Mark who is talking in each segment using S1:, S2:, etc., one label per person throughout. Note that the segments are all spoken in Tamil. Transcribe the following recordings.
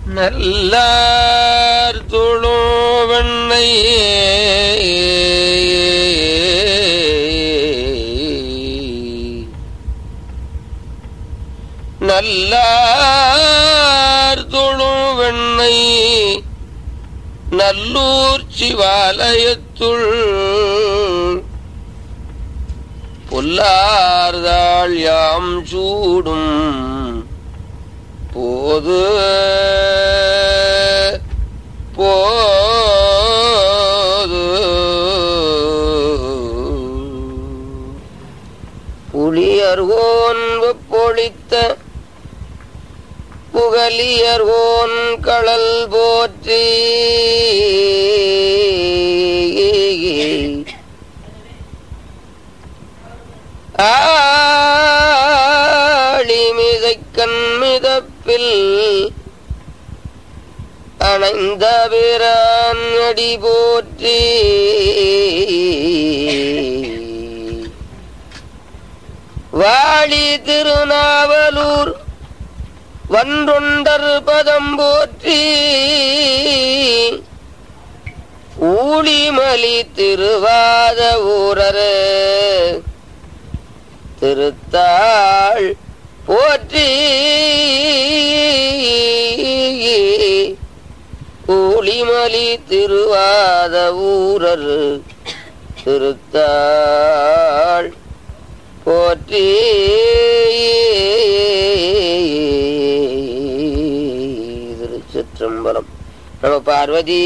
S1: நல்லார் துளுவெண்ணை நல்லார் துளுவெண்ணை நல்லூர் சிவாலயத்துள் பொல்லார்தாள் யாம் சூடும் போது போது புலியர்கோன் பொழித்த புகலியர்கோன் கடல் போற்றி ஆளிமிதைக்கண் மிதப்பில் அணைந்த பிரான் அடி போற்றி வாழி திருநாவலூர் வன்றொண்டர் பதம் போற்றி ஊழிமலி திருவாத ஊரரு திருத்தாள் போற்றி ஊழிமலி திருவாத ஊரர் திருத்தாள் போற்றி திருச்சிற்றம்பலம் நம பார்வதி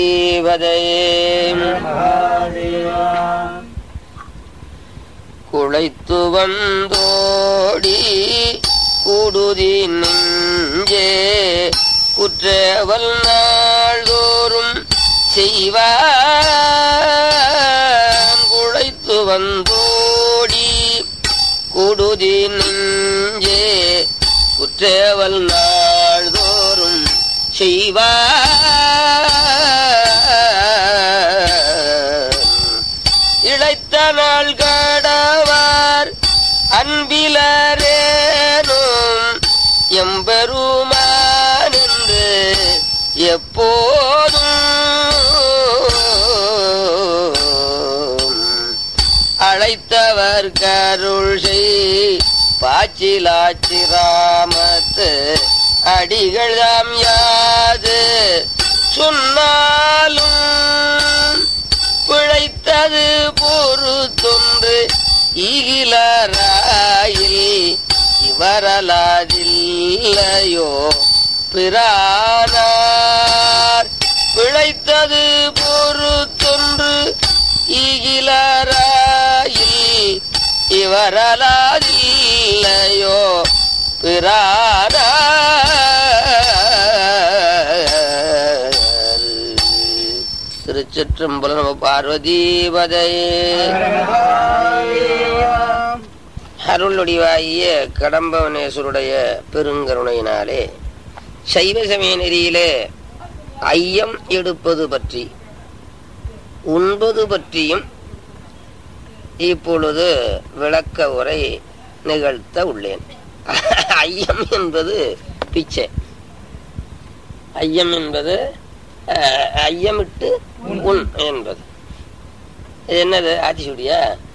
S1: குழைத்து வந்தோடி கூடுதி நெஞ்சே குற்றவல் நாள்தோறும் செய்வான் குழைத்து வந்தோடி கூடுதி நெஞ்சே குற்றவல் நாள்தோறும் செய்வான் இழைத்த நாள் கடவார் அன்பிலரேனும் எம்பெருமான் என்று எப்போதும் அழைத்தவர் கருள் செய் பாச்சிலாச்சிராமத்து அடிகள் தாம் யாது சொன்னாலும் பிழைத்தது பொறுத்தொன்று ஈகிலராயில் இவரலாதில்லையோ பிரானார் பிழைத்தது பொறுத்தொன்று ஈகிலராயில் இவரலாதில்லையோ பிரானார் திருச்சிற்றம்பலம் நம பார்வதீபதையே அருளுடைவாகிய கடம்பவனேஸ்வருடைய பெருங்கருணையினாலே சைவ சமய நெறியிலே ஐயம் எடுப்பது பற்றி உண்பது பற்றியும் இப்பொழுது விளக்க உரை நிகழ்த்த உள்ளேன் ஐயம் என்பது பிச்சை ஐயம் என்பது அஹ், ஐயமிட்டு உண் என்பது இது என்னது ஆத்திசூடியா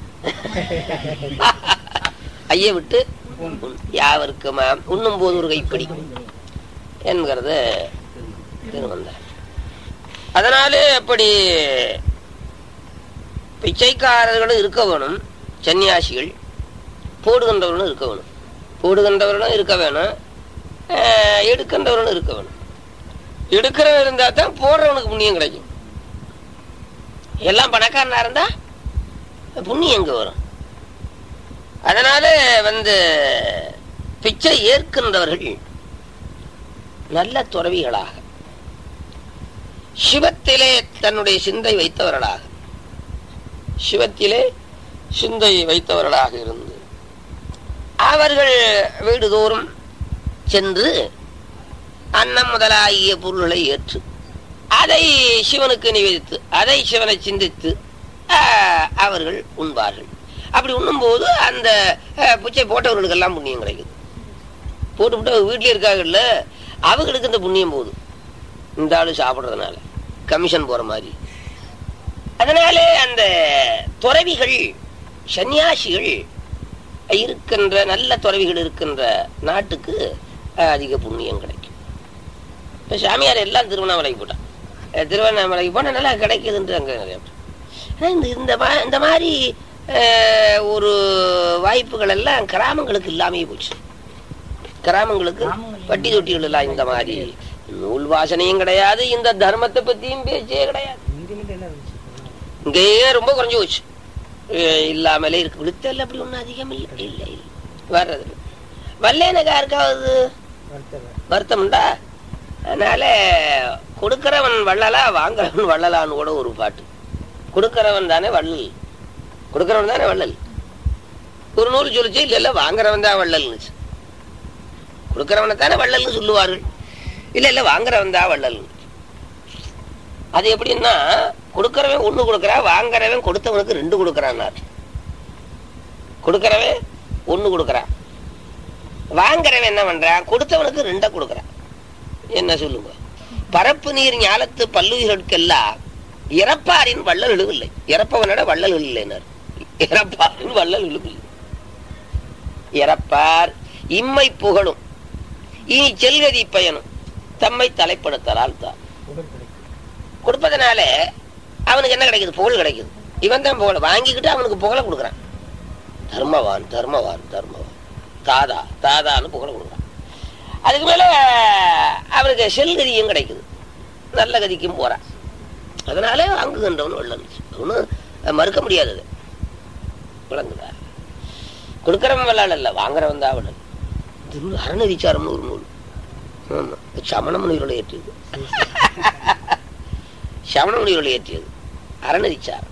S1: ஐய விட்டு உண். யாவருக்குமா உண்ணும் போது ஒரு கைப்பிடி என்கிறது திருவந்தார் அதனாலே அப்படி பிச்சைக்காரர்களும் இருக்க வேணும் சன்னியாசிகள் போடுகின்றவர்களும் இருக்க வேணும் போடுகின்றவர்களும் இருக்க வேணும் அஹ், எடுக்கின்றவர்களும் இருக்க வேணும் எடுக்கிறவன் இருந்தா தான் போடுறவனுக்கு புண்ணியம் கிடைக்கும் எல்லாம் பணக்காரனா இருந்தா புண்ணியம் எங்க வரும் அதனால வந்து பிச்சை ஏற்கின்றவர்கள் நல்ல துறவிகளாக சிவத்திலே தன்னுடைய சிந்தை வைத்தவர்களாக சிவத்திலே சிந்தை வைத்தவர்களாக இருந்து அவர்கள் வீடுதோறும் சென்று அன்னம் முதலாகிய பொருள்களை ஏற்று அதை சிவனுக்கு நிவேதித்து அதை சிவனை சிந்தித்து ஆஹ், அவர்கள் உண்பார்கள் அப்படி உண்ணும்போது அந்த ஆஹ், பிச்சை போட்டவர்களுக்கெல்லாம் புண்ணியம் கிடைக்குது போட்டுவிட்டு அவங்க வீட்டிலே இருக்காங்கல்ல அவங்களுக்கு இந்த புண்ணியம் போகுது இந்த ஆளு சாப்பிடுறதுனால கமிஷன் போற மாதிரி அதனாலே அந்த துறவிகள் சன்னியாசிகள் இருக்கின்ற நல்ல துறவிகள் இருக்கின்ற நாட்டுக்கு அஹ், அதிக புண்ணியம் கிடைக்கும் இப்ப சாமியார் எல்லாம் திருவண்ணாமலைக்கு போட்டான் அஹ், திருவண்ணாமலைக்கு போனா நல்லா கிடைக்குதுன்ட்டு அங்க நிறைய பேர். ஆனா இந்த இந்த மா- இந்த மாதிரி அஹ், ஒரு வாய்ப்புகள் எல்லாம் கிராமங்களுக்கு இல்லாமையே போச்சு கிராமங்களுக்கு பட்டி தொட்டிகள் எல்லாம் இந்த மாதிரி நூல் வாசனையும் கிடையாது இந்த தர்மத்தை பத்தியும் பேச்சே கிடையாது இங்கேயே ரொம்ப குறைஞ்சு போச்சு அஹ் இல்லாமலே இருக்கு விழுத்தல் அப்படி ஒண்ணும் அதிகம் இல்லை இல்லை இல்லை வர்றது இல்ல. வல்லேனக்கா யாருக்காவது வருத்தம்டா அதனால கொடுக்கிறவன் வள்ளலா வாங்குறவன் வள்ளலான்னு கூட ஒரு பாட்டு கொடுக்கிறவன் தானே வள்ளல் கொடுக்கிறவன் தானே வள்ளல் ஒரு நூல் சொல்லிச்சு இல்ல இல்ல வாங்குறவன் தான் வள்ளல்னுச்சு கொடுக்கிறவனை தானே வள்ளல்னு சொல்லுவார்கள் இல்ல இல்ல வாங்குறவன் தான் வள்ளல் அது எப்படின்னா கொடுக்கறவன் ஒண்ணு கொடுக்கறான் வாங்குறவன் கொடுத்தவனுக்கு ரெண்டு கொடுக்கறான்னார் கொடுக்கறவன் ஒண்ணு கொடுக்கறான் வாங்குறவன் என்ன பண்றான் கொடுத்தவனுக்கு ரெண்ட கொடுக்கறான் என்ன சொல்லுங்க பரப்பு நீர் ஞாலத்து பல்லுயிர்களுக்கெல்லாம் இறப்பாரின் வள்ளல் இழுவில்லை இறப்பவனோட வள்ளல் இல்லைனார் இறப்பாரின் வள்ளல் இழுவில்லை இறப்பார் இம்மை புகழும் இனி செல்கதி பயனும் தம்மை தலைப்படுத்தலால் தான் கொடுப்பதனால அவனுக்கு என்ன கிடைக்குது புகழ் கிடைக்குது இவன் தான் புகழ் வாங்கிக்கிட்டு அவனுக்கு புகழ கொடுக்குறான் தர்மவான் தர்மவான் தர்மவான் தாதா தாதான்னு புகழ கொடுக்குறான் அதுக்கு மேல அவனுக்கு செல்கதியும் கிடைக்குது நல்ல கதிக்கும் போறான் அதனால வாங்குகின்றவன் வெள்ளம் ஒன்றும் மறுக்க முடியாது அது விளங்குதா கொடுக்கறவன் வெள்ளாள் இல்ல வாங்குறவன் தான் அவன் திரு அரண விசாரம்னு ஒரு நூல் ஆமா சமண முனிவர்களை ஏற்றியது சமண முனிவர்களை ஏற்றியது அரண விசாரம்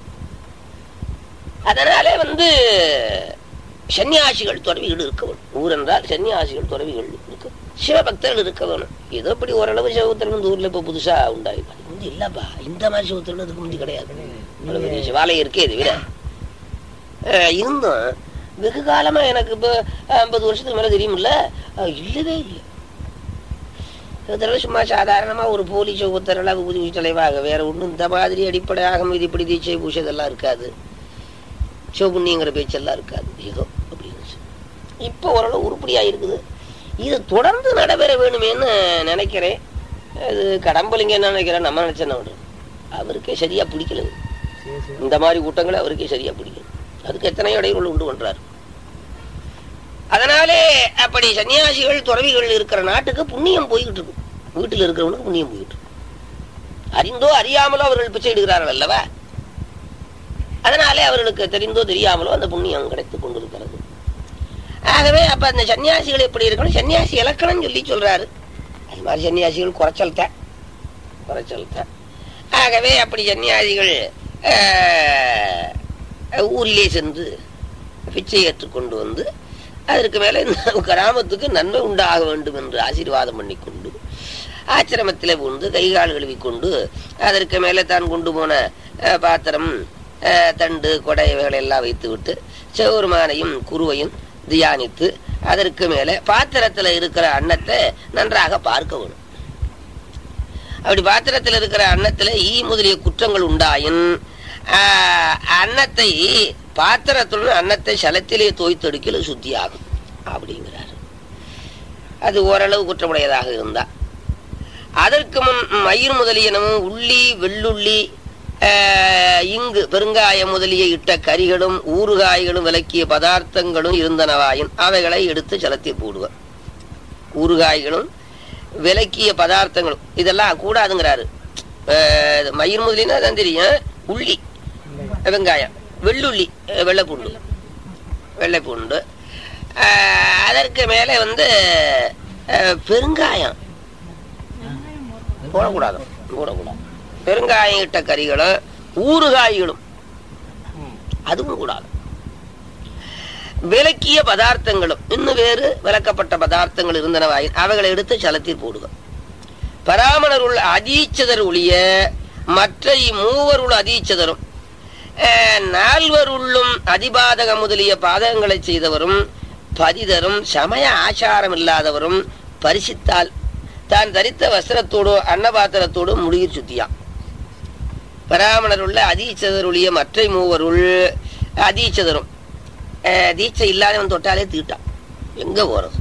S1: அதனாலே வந்து சன்னியாசிகள் துறவிகள் இருக்க வேணும் ஊர் என்றால் சன்னியாசிகள் துறவிகள் இருக்க சிவபக்தர்கள் இருக்க வேணும் ஏதோ இப்படி ஓரளவு சிவபக்தர்கள் இந்த ஊர்ல இப்ப புதுசா உண்டாயிருக்கு அது வந்து இல்லப்பா இந்த மாதிரி சிவபக்தர்கள் அதுக்கு முந்தி கிடையாது அவ்வளவு பெரிய சிவாலயம் இருக்கே இது விட அஹ் இருந்தும் வெகு காலமா எனக்கு இப்ப ஐம்பது வருஷத்துக்கு மேல தெரியுமில்ல அஹ் இல்லவே இல்லை இதெல்லாம் சும்மா சாதாரணமா ஒரு போலி சௌபத்தரெல்லாம் விபூதி தலைவாக வேற ஒண்ணும் இந்த மாதிரி அடிப்படையாக விதிப்படி தீட்சை பூசை இதெல்லாம் இருக்காது சிவபுண்ணியங்கிற பேச்செல்லாம் இருக்காது ஏதோ அப்படின்னு இப்போ ஓரளவு உருப்படியா இருக்குது இது தொடர்ந்து நடைபெற வேணுமேன்னு நினைக்கிறேன் அது கடம்பலிங்க என்ன நினைக்கிறேன் நம்ம நினைச்சேன் அவரு அவருக்கே சரியா பிடிக்கல இது. இந்த மாதிரி கூட்டங்களை அவருக்கே சரியா பிடிக்கல அதுக்கு எத்தனையோ இடையூறு உண்டு பண்றாரு அதனாலே அப்படி சன்னியாசிகள் துறவிகள் இருக்கிற நாட்டுக்கு புண்ணியம் போய்கிட்டு இருக்கும் வீட்டில் இருக்கிறவனுக்கு புண்ணியம் போய்கிட்டு இருக்கும் அறிந்தோ அறியாமலோ அவர்கள் பிச்சை இடுகிறார்கள் அல்லவா அதனாலே அவர்களுக்கு தெரிந்தோ தெரியாமலோ அந்த புண்ணியம் கிடைத்துக் கொண்டிருக்கிறது ஆகவே அப்ப அந்த சன்னியாசிகள் எப்படி இருக்கணும் சன்னியாசி இலக்கணம் சொல்லி சொல்றாரு அது மாதிரி சன்னியாசிகள் குறைச்சல் தான் குறைச்சல் தான் ஆகவே அப்படி சன்னியாசிகள் ஆஹ், ஊரிலே சென்று பிச்சை ஏற்றுக்கொண்டு வந்து அதற்கு மேல இந்த கிராமத்துக்கு நன்மை உண்டாக வேண்டும் என்று ஆசீர்வாதம் பண்ணிக்கொண்டு ஆச்சிரமத்திலே புகுந்து கை கால் கழுவி கொண்டு அதற்கு மேலே தான் கொண்டு போன அஹ், பாத்திரம் அஹ், தண்டு கொடை இவைகளை எல்லாம் வைத்து விட்டு சிவபெருமானையும் குருவையும் தியானித்து அதற்கு மேலே பாத்திரத்துல இருக்கிற அன்னத்தை நன்றாக பார்க்க வேணும் அப்படி பாத்திரத்தில் இருக்கிற அன்னத்துல ஈ முதலிய குற்றங்கள் உண்டாயின் ஆஹ், அன்னத்தை பாத்திரத்துடன் அன்னத்தை சலத்திலே தோய்த்தெடுக்கல சுத்தியாகும் அப்படிங்கிறார் அது ஓரளவு குற்றமுடையதாக இருந்தா அதற்கு முன் மயிர் முதலியனமும் உள்ளி வெள்ளுள்ளி ஆஹ், இங்கு பெருங்காயம் முதலிய இட்ட கறிகளும் ஊறுகாய்களும் விலக்கிய பதார்த்தங்களும் இருந்தனவாயின் அவைகளை எடுத்து சலத்தில் போடுவர் ஊறுகாய்களும் விலக்கிய பதார்த்தங்களும் இதெல்லாம் கூடாதுங்கிறாரு ஆஹ், மயிர் முதலின்னா அதான் தெரியும் உள்ளி வெங்காயம் வெள்ளுள்ளி அஹ், வெள்ளைப்பூண்டு வெள்ளைப்பூண்டு ஆஹ், அதற்கு மேலே வந்து ஆஹ், பெருங்காயம் போடக்கூடாது போடக்கூடாது பெருங்காயம் இட்ட கறிகளும் ஊறுகாய்களும் அதுவும் கூடாது விலக்கிய பதார்த்தங்களும் இன்னும் வேறு விலக்கப்பட்ட பதார்த்தங்கள் இருந்தனவாய் அவைகளை எடுத்து சலத்தில் போடுக பராமணருள் அதீச்சதர் ஒழிய மற்ற மூவருள் அதீச்சதரும் அஹ், நால்வருள்ளும் அதிபாதக முதலிய பாதகங்களை செய்தவரும் பதிதரும் சமய ஆச்சாரம் இல்லாதவரும் பரிசித்தால் தான் தரித்த வஸ்திரத்தோடும் அன்னபாத்திரத்தோடும் முடியிற் சுத்தியான் பிராமணர் உள்ள அதீச்சதருடைய மற்றை மூவருள் அதீச்சதரும் அஹ், தீட்சை இல்லாதவன் தொட்டாலே தீட்டான் எங்க போறது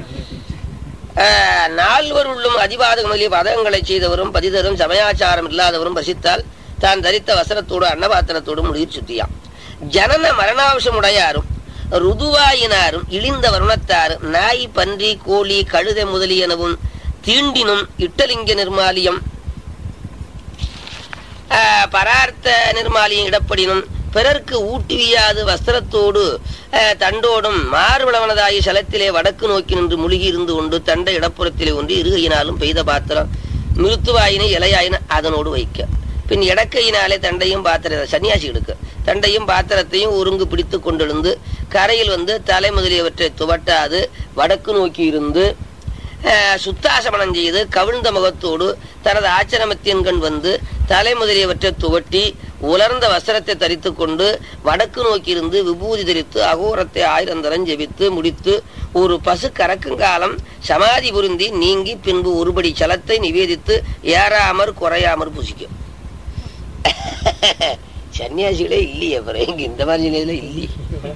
S1: அஹ், நால்வர் உள்ளும் அதிபாதக முதலிய பதகங்களை செய்தவரும் பதிதரும் சமயாச்சாரம் இல்லாதவரும் பசித்தால் தான் தரித்த வசனத்தோடு அன்னபாத்திரத்தோடு முடிவு சுத்தியாம் ஜனன மரணாவசம் உடையாரும் ருதுவாயினாரும் இழிந்த வருணத்தாரும் நாய் பன்றி கோழி கழுதை முதலியனவும் தீண்டினும் இட்டலிங்க நிர்மாலியம் ஆஹ், பரார்த்த நிர்மாலியம் இடப்படினும் பிறர்க்கு ஊட்டுவியாது வஸ்திரத்தோடு ஆஹ், தண்டோடும் மார்பளவனதாகி சலத்திலே வடக்கு நோக்கி நின்று முழுகி இருந்து கொண்டு தண்டை இடப்புறத்திலே ஒன்று இருகையினாலும் பெய்த பாத்திரம் மிருத்துவாயினை இலையாயின அதனோடு வைக்க பின் இடக்கையினாலே தண்டையும் பாத்திர சன்னியாசி எடுக்க தண்டையும் பாத்திரத்தையும் ஒருங்கு பிடித்து கொண்டெழுந்து கரையில் வந்து தலை முதலியவற்றை துவட்டாது வடக்கு நோக்கி இருந்து அஹ், சுத்தாசமனம் செய்து கவிழ்ந்த முகத்தோடு தனது ஆச்சரமத்தின்கண் வந்து தலை முதலியவற்றை துவட்டி உலர்ந்த வஸ்திரத்தை தரித்து கொண்டு வடக்கு நோக்கியிருந்து விபூதி தரித்து அகோரத்தை ஆயிரந்தரம் ஜெபித்து முடித்து ஒரு பசு கறக்குங்காலம் சமாதி புரிந்தி நீங்கி பின்பு ஒருபடி சலத்தை நிவேதித்து ஏறாமற் குறையாமற் புசிக்கும் சன்னியாசிகளே இல்லையே அப்புறம் எங்க இந்த மாதிரி நிலையில இல்லையே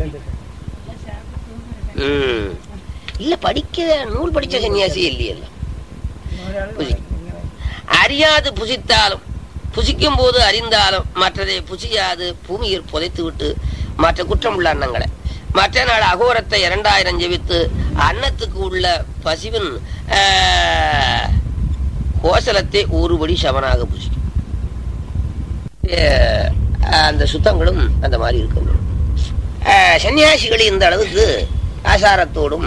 S1: ம். இல்ல படிக்க நூல் படிச்ச சன்னியாசி இல்லையல்ல புசி. அறியாது புசித்தாலும் புசிக்கும் போது அறிந்தாலும் மற்றதை புசியாது பூமியில் புதைத்து விட்டு மற்ற குற்றம் உள்ள அன்னங்களை மற்ற நாள் அகோரத்தை இரண்டாயிரம் ஜெபித்து அன்னத்துக்கு உள்ள பசிவின் ஆஹ், கோசலத்தை ஒருபடி சவனாக புசிக்கும் ஆஹ், அந்த சுத்தங்களும் அந்த மாதிரி இருக்கும் ஆஹ், சன்னியாசிகள் இந்த அளவுக்கு ஆசாரத்தோடும்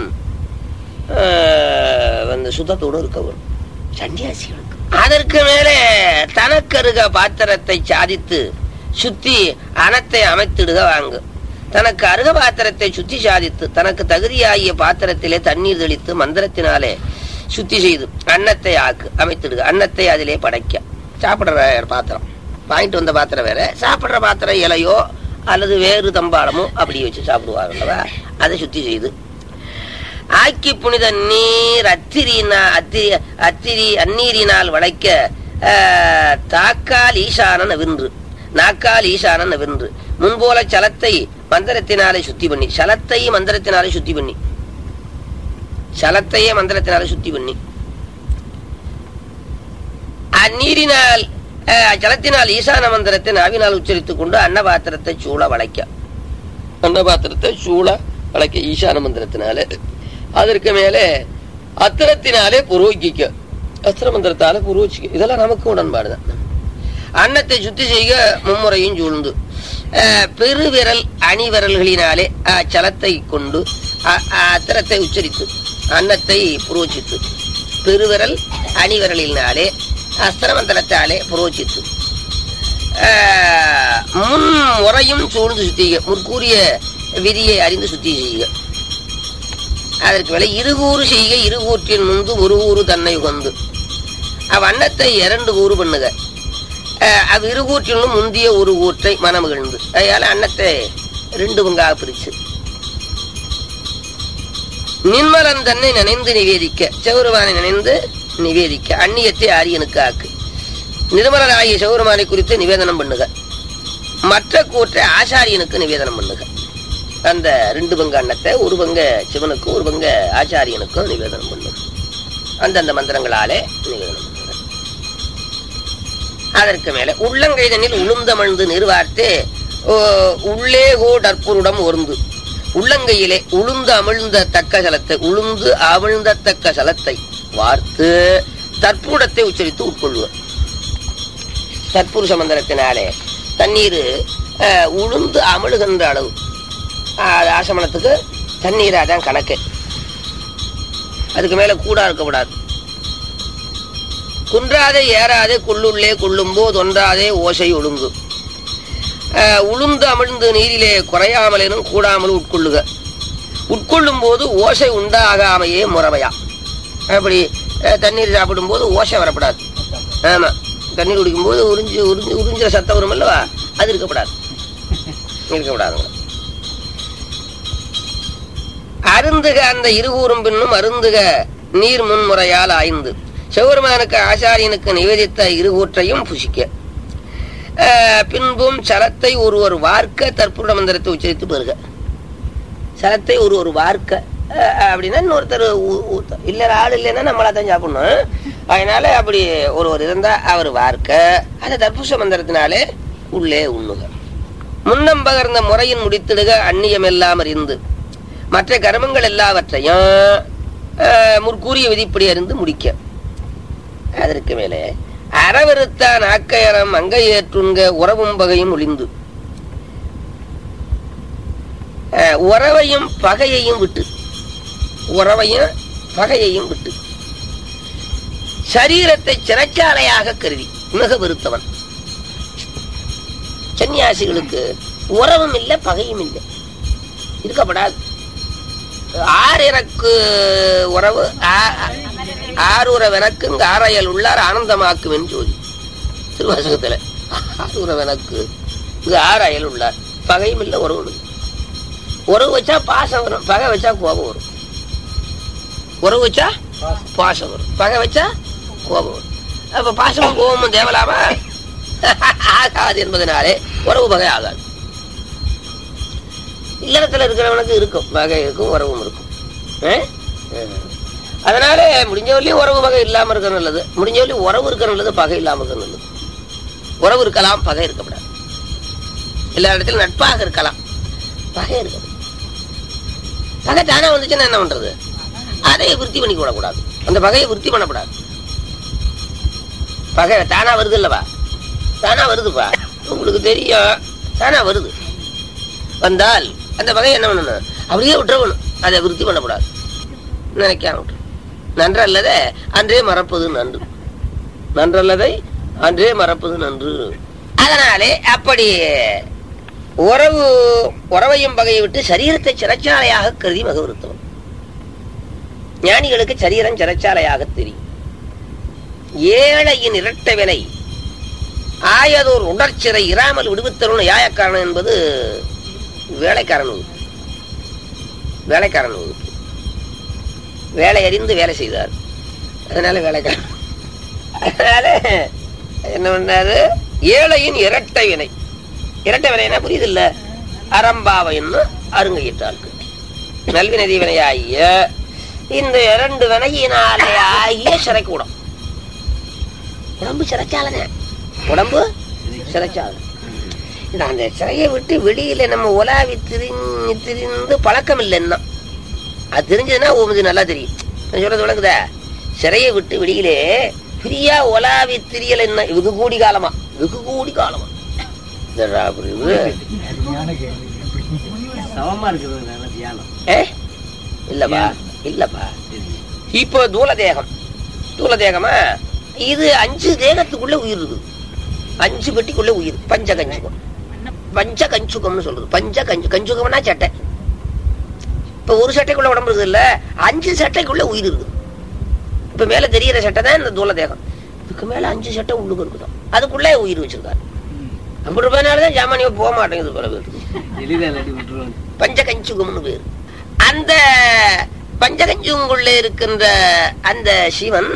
S1: ஆஹ், வந்து சுத்தத்தோடும் இருக்க வரும் சன்னியாசிகளுக்கு அதற்கு மேலே தனக்கருக பாத்திரத்தை சாதித்து சுத்தி அனத்தை அமைத்திடுக வாங்கு தனக்கு அருக பாத்திரத்தை சுத்தி சாதித்து தனக்கு தகுதியாகிய பாத்திரத்திலே தண்ணீர் தெளித்து மந்திரத்தினாலே சுத்தி செய்து அன்னத்தை ஆக்கு அமைத்திடுக அன்னத்தை அதிலே படைக்க சாப்பிடுற பாத்திரம் வாங்கிட்டு வந்த பாத்திரம் வேற சாப்பிடுற பாத்திரம் இலையோ அல்லது வேறு தம்பாளமோ அப்படி வச்சு சாப்பிடுவாங்கல்லவா அதை சுத்தி செய்து ஆக்கி புனித நீர் அத்திரினா அத்திரி அத்திரி அந்நீரினால் வளைக்க ஆஹ், தாக்கால் ஈசானன் வென்று நாக்கால் ஈசானன் வென்று முன்போல சலத்தை மந்திரத்தினாலே சுத்தி பண்ணி சலத்தை மந்திரத்தினாலே சுத்தி பண்ணி சலத்தையே மந்திரத்தினாலே சுத்தி பண்ணி அந்நீரினால் ஆஹ், ஜலத்தினால் ஈசான மந்திரத்தை நாவினால் உச்சரித்துக் கொண்டு அன்னபாத்திரத்தை சூழ வளைக்க அன்னபாத்திரத்தை சூழ வளைக்க ஈசான மந்திரத்தினாலே அதற்கு மேலே அத்திரத்தினாலே புரோகிக்க அஸ்திர மந்திரத்தால புரோகிக்க இதெல்லாம் நமக்கு உடன்பாடுதான் அன்னத்தை சுத்தி செய்க மும்முறையும் சூழ்ந்து அஹ், பெருவிரல் அணிவிரல்களினாலே அச்சலத்தை கொண்டு அ- அ- அத்திரத்தை உச்சரித்து அன்னத்தை புரோச்சித்து பெருவிரல் அணிவிரலினாலே அஸ்திர மந்திரத்தாலே புரோச்சித்து ஆஹ், முன் முறையும் சூழ்ந்து சுத்திக முற்கூறிய விதியை அறிந்து சுத்தி செய்க அதற்கு மேல இருகூறு செய்க இருகூற்றின் முந்து ஒரு ஊறு தன்னை உகந்து அவ்வண்ணத்தை இரண்டு கூறு பண்ணுக ஆஹ், அவ் இருகூற்றிலும் முந்திய ஒரு ஊற்றை மனமகிழ்ந்து அதனால அன்னத்தை ரெண்டு பங்காக பிரிச்சு நின்மலன் தன்னை நினைந்து நிவேதிக்க செவருமானை நினைந்து நிவேதிக்க அந்நியத்தை ஆரியனுக்கு ஆக்கு நிர்மலனாகிய சிவபெருமானை குறித்து நிவேதனம் பண்ணுக மற்ற கூற்றை ஆச்சாரியனுக்கு நிவேதனம் பண்ணுக அந்த ரெண்டு பங்கு அன்னத்தை ஒரு பங்க சிவனுக்கும் ஒரு பங்க ஆச்சாரியனுக்கும் நிவேதனம் பண்ணுக அந்தந்த மந்திரங்களாலே நிவேதனம் பண்ணுக அதற்கு மேல உள்ளங்கைதனில் உளுந்தமழ்ந்து நிறுவார்த்தே ஓ, உள்ளே கோடற்புருடம் ஒருந்து உள்ளங்கையிலே உளுந்து அமிழ்ந்த தக்க சலத்தை உளுந்து அமிழ்ந்த தக்க சலத்தை வார்த்து தற்பூடத்தை உச்சரித்து உட்கொள்வர் தற்புருஷ மந்திரத்தினாலே தண்ணீர் அஹ், உளுந்து அமிழுகின்ற அளவு அஹ், அது ஆசமனத்துக்கு தண்ணீர் அதான் கணக்கு அதுக்கு மேல கூடா இருக்கக்கூடாது குன்றாதே ஏறாதே கொள்ளுள்ளே கொள்ளும்போது ஒன்றாதே ஓசை ஒழுங்கு அஹ், உளுந்து அமிழ்ந்து நீரிலே குறையாமலேனும் கூடாமல் உட்கொள்ளுக உட்கொள்ளும் போது ஓசை உண்டாகாமையே முறவையா அப்படி அஹ், தண்ணீர் சாப்பிடும்போது ஓசை வரக்கூடாது ஆமா தண்ணீர் குடிக்கும்போது உறிஞ்சு உறிஞ்சு உறிஞ்சிற சத்தம் வரும் அல்லவா அது இருக்கக்கூடாது இருக்கக்கூடாதுங்க அருந்துக அந்த இருகூறும் பின்னும் அருந்துக நீர் முன்முறையால் ஆய்ந்து சிவபெருமானுக்கு ஆசாரியனுக்கு நிவேதித்த இருகூற்றையும் புசிக்க அஹ், பின்பும் சலத்தை ஒருவர் வார்க்க தற்புருட மந்திரத்தை உச்சரித்து பெறுக சலத்தை ஒரு ஒரு வார்க்க அஹ், அப்படின்னா இன்னொருத்தர் ஊ- ஊத்த- இல்ல ஆள் இல்லைன்னா நம்மளா தான் சாப்பிடணும் அதனால அப்படி ஒருவர் இருந்தா அவர் வார்க்க அந்த தர்புஷ மந்திரத்தினாலே உள்ளே உண்ணுக முன்னம் பகர்ந்த முறையின் முடித்திடுக அந்நியம் எல்லாம் அறிந்து மற்ற கர்மங்கள் எல்லாவற்றையும் அஹ், முற்கூறிய விதிப்படி அறிந்து முடிக்க அதற்கு மேலே அறவருத்தான் ஆக்கையரம் அங்கையேற்றுங்க உறவும் பகையும் ஒளிந்து அஹ், உறவையும் பகையையும் விட்டு உறவையும் பகையையும் விட்டு சரீரத்தை சிறைச்சாலையாக கருதி மிக வெறுத்தவன் சன்னியாசிகளுக்கு உறவும் இல்லை பகையும் இல்லை இருக்கப்படாது ஆறிறக்கு உறவு ஆ- ஆறுறவெனக்கு இங்கு ஆரையல் உள்ளார் ஆனந்தமாக்குமென் ஜோதி திருவாசகத்துல ஆறுறவெனக்கு இங்கு ஆராயல் உள்ளார் பகையும் இல்லை உறவும் இல்லை உறவு வச்சா பாசம் வரும் பகை வச்சா கோபம் வரும் உறவு வச்சா பாசம் வரும் பகை வச்சா கோபம் வரும் அப்ப பாசமும் கோபமும் தேவலாமா ஆகாது என்பதனாலே உறவு பகை ஆகாது இல்லறத்துல இருக்கிறவனுக்கு இருக்கும் பகை இருக்கும் உறவும் இருக்கும் ஆ? ஆ. அதனால முடிஞ்ச வரையும் உறவு பகை இல்லாம இருக்க நல்லது முடிஞ்ச வரையும் உறவு இருக்க நல்லது பகை இல்லாம இருக்க நல்லது உறவு இருக்கலாம் பகை இருக்கக்கூடாது எல்லா இடத்திலும் நட்பாக இருக்கலாம் பகை இருக்கக்கூடாது பகை தானே வந்துச்சுன்னா என்ன பண்றது அதை விருத்தி பண்ணி கூடாது அந்த பகையை விருத்தி பண்ணக்கூடாது பகை தானா வருது இல்லவா தானா வருதுப்பா உங்களுக்கு தெரியும் தானா வருது வந்தால் அந்த பகையை என்ன பண்ணணும் அப்படியே விட்டுறணும் அதை விருத்தி பண்ணக்கூடாது நினைக்காம விட்டு நன்றல்லதை அன்றே மறப்பது நன்று நன்றல்லதை அன்றே மறப்பது நன்று அதனாலே அப்படி உறவு உறவையும் பகையை விட்டு சரீரத்தை சிறைச்சாலையாக கருதி மகவிருத்தவன் ஞானிகளுக்கு சரீரம் சிறைச்சாலையாக தெரியும் ஏழையின் இரட்டவினை ஆயதோர் உடற்சிறை இராமல் விடுவித்தருள் யாயக்காரன் என்பது வேலைக்காரன் வகுப்பு வேலைக்காரன் வகுப்பு வேலை அறிந்து வேலை செய்தார் அதனால வேலைக்காரன் அதனால என்ன பண்ணாரு ஏழையின் இரட்டை வினை இரட்டை வினைனா புரியுது இல்ல அறம்பாவைன்னு அருங்கையிட்டாளுக்கு நல்வினை தீவினையாகிய இந்த இரண்டு வினையினாலே ஆகிய சிறைக்கூடம் உடம்பு சிறைச்சாலனே உடம்பு சிறைச்சாலை இந்த அந்த சிறையை விட்டு வெளியில நம்ம உலாவி திரிஞ்சு திரிந்து பழக்கம் இல்லைன்னா அது தெரிஞ்சதுன்னா உங்களுக்கு நல்லா தெரியும் நான் சொல்றது விளங்குதா சிறையை விட்டு வெளியிலே ஃப்ரீயா உலாவி திரியல என்ன வெகு கூடி காலமா வெகு கூடி காலமா என்னடா புரியுது
S2: சமமா இருக்கிறது தியானம்
S1: ஏ இல்லப்பா இல்லப்பா இப்போ தூல தேகம் தூல தேகமா இது அஞ்சு தேகத்துக்குள்ள உயிர் இருக்குது அஞ்சு பெட்டிக்குள்ள உயிர் பஞ்ச கஞ்சுகம் பஞ்ச கஞ்சுகம்னு சொல்றது பஞ்ச கஞ்சு கஞ்சுகம்னா சட்டை இப்ப ஒரு சட்டைக்குள்ள உடம்பு இருக்குது இல்ல அஞ்சு சட்டைக்குள்ள உயிர் இருக்குது இப்ப மேல தெரியற சட்டை தான் இந்த தூல தேகம் இதுக்கு மேல அஞ்சு சட்டை உள்ளுக்கு இருக்குதான் அதுக்குள்ளே உயிர் வச்சிருக்காரு அப்படி இருப்பதனாலதான் ஜாமானியோ போக மாட்டேங்குது பல பேருக்கு
S2: எளிதா இல்லாட்டி விட்டுருவாங்க
S1: பஞ்சகஞ்சுகம்னு பேர் அந்த பஞ்சகஞ்சுகுள்ள இருக்கின்ற அந்த சிவன்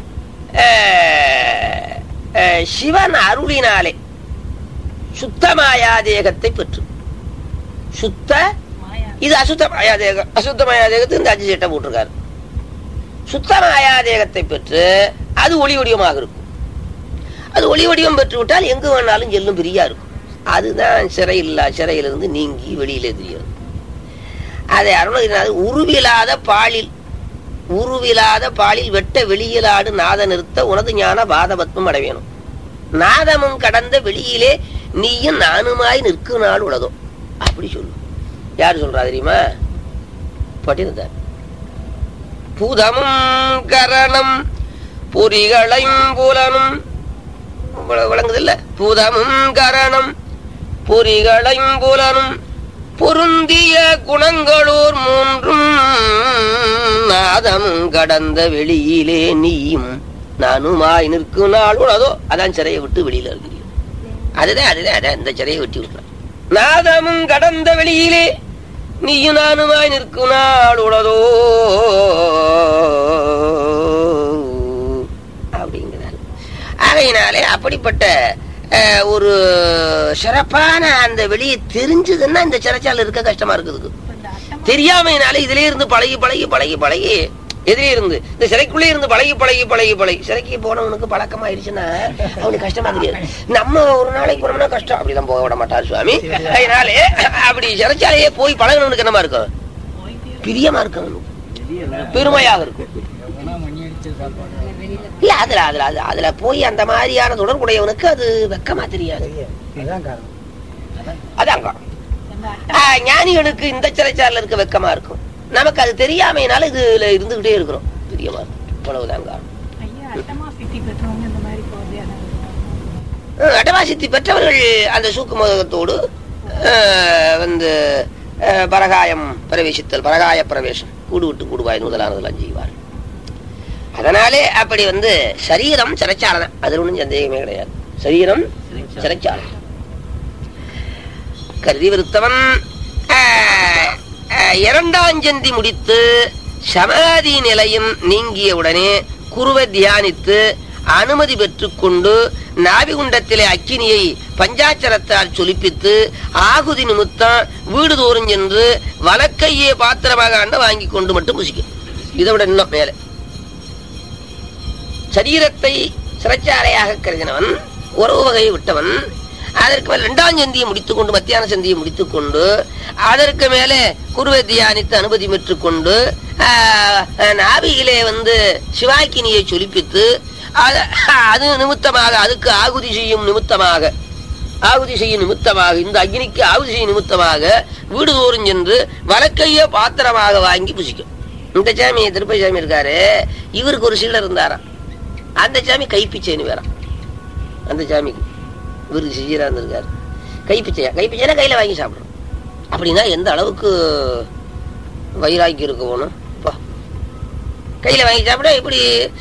S1: அஹ், அஹ், சிவன் அருளினாலே சுத்த மாயாதேகத்தை பெற்று சுத்த இது அசுத்த மாயாதேகம் அசுத்த மாயாதேகத்துக்கு இந்த அஞ்சு சட்டை போட்டிருக்காரு சுத்த மாயாதேகத்தை பெற்று அது ஒளி வடிவமாக இருக்கும் அது ஒளி வடிவம் பெற்று விட்டால் எங்கு வேணாலும் செல்லும் பிரியா இருக்கும் அதுதான் சிறை இல்லா சிறையிலிருந்து நீங்கி வெளியிலே தெரியும் அதை அருணகிரிநாதர் உருவிலாத பாலில் உருவிலாத பாலில் வெட்ட வெளியிலாடு நாத நிறுத்த உனது ஞான பாதபத்மம் அடைவேணும் நாதமும் கடந்த வெளியிலே நீயும் நானுமாய் நிற்கும் நாள் உலகம் அப்படி சொல்லு யார் சொல்றா தெரியுமா பட்டினத்தார் பூதமும் கரணம் பொறிகளையும் புலனும் விளங்குது இல்ல பூதமும் கரணம் பொறிகளையும் புலனும் பொருந்திய குணங்களோர் மூன்றும் நாதமும் கடந்த வெளியிலே நீயும் நானுமாய் நிற்கும் நாள் உளதோ அதான் சிறையை விட்டு வெளியில இருக்கிறீங்க அதுதான் அதுதான் அதான் இந்த சிறையை வெட்டி விட்டுறான் நாதமும் கடந்த வெளியிலே நீயும் நானுமாய் நிற்கும் நாள் உளதோ ஆகையினாலே அப்படிப்பட்ட அஹ், ஒரு சிறப்பான அந்த வெளியே தெரிஞ்சதுன்னா இந்த சிறைச்சாலை இருக்க கஷ்டமா இருக்குது தெரியாமையினால இதுல இருந்து பழகி பழகி பழகி பழகி எதிரே இருந்து இந்த சிறைக்குள்ளே இருந்து பழகி பழகி பழகி பழகி சிறைக்கு போனவனுக்கு பழக்கமாயிருச்சுன்னா அவனுக்கு கஷ்டமா தெரியாது நம்ம ஒரு நாளைக்கு போனோம்னா கஷ்டம் அப்படிதான் போக விட மாட்டார் சுவாமி அதனாலே அப்படி சிறைச்சாலையே போய் பழகினவனுக்கு என்னமா இருக்கும் பிரியமா இருக்கும் அவனுக்கு. பெருமையாக இருக்கும் இல்ல அதுல அதுல அது அதுல போய் அந்த மாதிரியான தொடர்புடையவனுக்கு அது வெக்கமா தெரியாது அதான் காரணம் ஆ, ஞானிகளுக்கு இந்த சிறைச்சாலையில இருக்க வெக்கமா இருக்கும் நமக்கு அது தெரியாமையினால இதுல இருந்துகிட்டே இருக்கிறோம் பிரியமா இருக்கும் இவ்வளவுதான் காரணம்
S3: ஐயா அட்டமா சித்தி பெற்றவங்க இந்த மாதிரி குழந்தையான
S1: அஹ், அடவாசித்தி பெற்றவர்கள் அந்த சூக்குமுகத்தோடு அஹ், வந்து அஹ், பரகாயம் பிரவேசித்தல் பரகாய பிரவேசம் கூடு விட்டு கூடுவாய் முதலானதெல்லாம் செய்வார் அதனாலே அப்படி வந்து சரீரம் சிறைச்சாலை தான் அது ஒன்றும் சந்தேகமே கிடையாது சரீரம் சிறைச்சாலை கருதி விருத்தவன் ஆஹ், ஆஹ், இரண்டாஞ்சந்தி முடித்து சமாதி நிலையம் நீங்கிய உடனே குருவை தியானித்து அனுமதி பெற்றுக்கொண்டு நாவிகுண்டத்திலே அக்கினியை பஞ்சாச்சரத்தால் சொலிப்பித்து ஆகுதி நிமித்தம் வீடு தோறும் சென்று வலக்கையே பாத்திரமாக ஆண்ட வாங்கி கொண்டு மட்டும் புசிக்கும் இதை விட இன்னும் மேலே சரீரத்தை சிறைச்சாலையாக கருதினவன் உறவு வகையை விட்டவன் அதற்கு மேல் இரண்டாம் சந்தியை முடித்துக் கொண்டு மத்தியான சந்தியை முடித்துக் கொண்டு அதற்கு மேலே குருவை தியானித்து அனுமதி பெற்றுக் கொண்டு ஆஹ், நாபியிலே வந்து சிவாக்கினியை சொலிப்பித்து அது அது நிமித்தமாக அதுக்கு ஆகுதி செய்யும் நிமித்தமாக ஆகுதி செய்யும் நிமித்தமாக இந்த அக்னிக்கு ஆகுதி செய்யும் நிமித்தமாக வீடு தோறும் சென்று வலக்கையே பாத்திரமாக வாங்கி புசிக்கும் இந்த சாமி திருப்பதி சாமி இருக்காரு இவருக்கு ஒரு சீடர் இருந்தாராம் அந்த சாமி கைப்பிச்சைன்னு வேறாம் அந்த சாமிக்கு இவருக்கு சிஜிரா இருந்திருக்காரு கைப்பிச்சையா கைப்பிச்சைனா கையில வாங்கி சாப்பிடுறோம் அப்படின்னா எந்த அளவுக்கு வைராக்கி இருக்க போகணும் அப்பா. கையில வாங்கி சாப்பிட இப்படி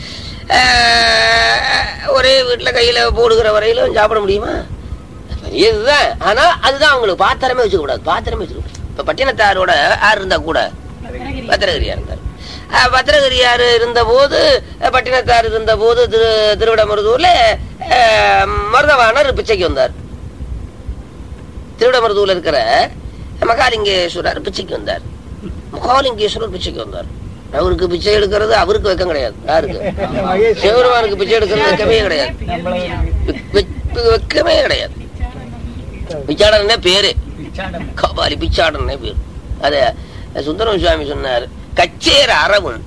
S1: ஆஹ், ஒரே வீட்டுல கையில போடுகிற வரையிலும் சாப்பிட முடியுமா பெரிய இதுதான் ஆனா அதுதான் அவங்களுக்கு பாத்திரமே வச்சுக்க கூடாது பாத்திரமே வச்சுக்க கூடாது. இப்ப பட்டினத்தாரோட ஆறு இருந்தா கூட பத்திரகிரியார் இருந்தார் அஹ் பத்திரகிரியார் இருந்த போது பட்டினத்தார் இருந்த போது திரு திருவிடமருதூர்ல அஹ், மருதவாணர் பிச்சைக்கு வந்தார் திருவிடமருதூர்ல இருக்கிற மகாலிங்கேஸ்வரர் பிச்சைக்கு வந்தார் மகாலிங்கேஸ்வரர் பிச்சைக்கு வந்தார் அவருக்கு பிச்சை எடுக்கிறது அவருக்கு வெக்கம் கிடையாது யாருக்கு சிவருமானுக்கு பிச்சை எடுக்கிறது வெக்கமே கிடையாது வெ- வெ- வெக்கமே கிடையாது பிச்சாடனே பேரு கபாலி பிச்சாடனே பேரு அத சுந்தரம் சுவாமி சொன்னார் கச்சேர அரவும்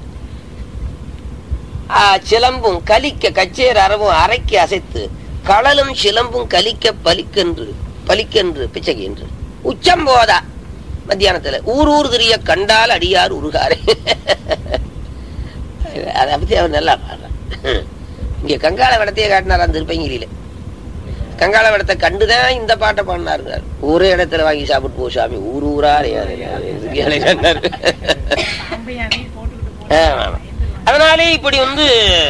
S1: ஆ, சிலம்பும் கலிக்க கச்சேர அரவும் அரைக்கு அசைத்து களலும் சிலம்பும் கலிக்க பலிக்கென்று பலிக்கென்று பிச்சைக்கு உச்சம் போதா மத்தியானத்துல ஊர் ஊர் திரிய கண்டால் அடியார் உருகாரே அதை பத்தி அவர் நல்லா பாடுறார் இங்க கங்காள வடத்தையே காட்டினார் திருப்பங்கிரியில கங்காள வடத்தை கண்டுதான் இந்த பாட்டை பாடினாருங்க ஒரே இடத்துல வாங்கி சாப்பிட்டு போ சாமி ஊர் ஊரா சொன்னார்
S3: சாம்பையாரையும் போட்டுக்கிட்டு
S1: ஆமா, ஆமா. அதனாலே இப்படி வந்து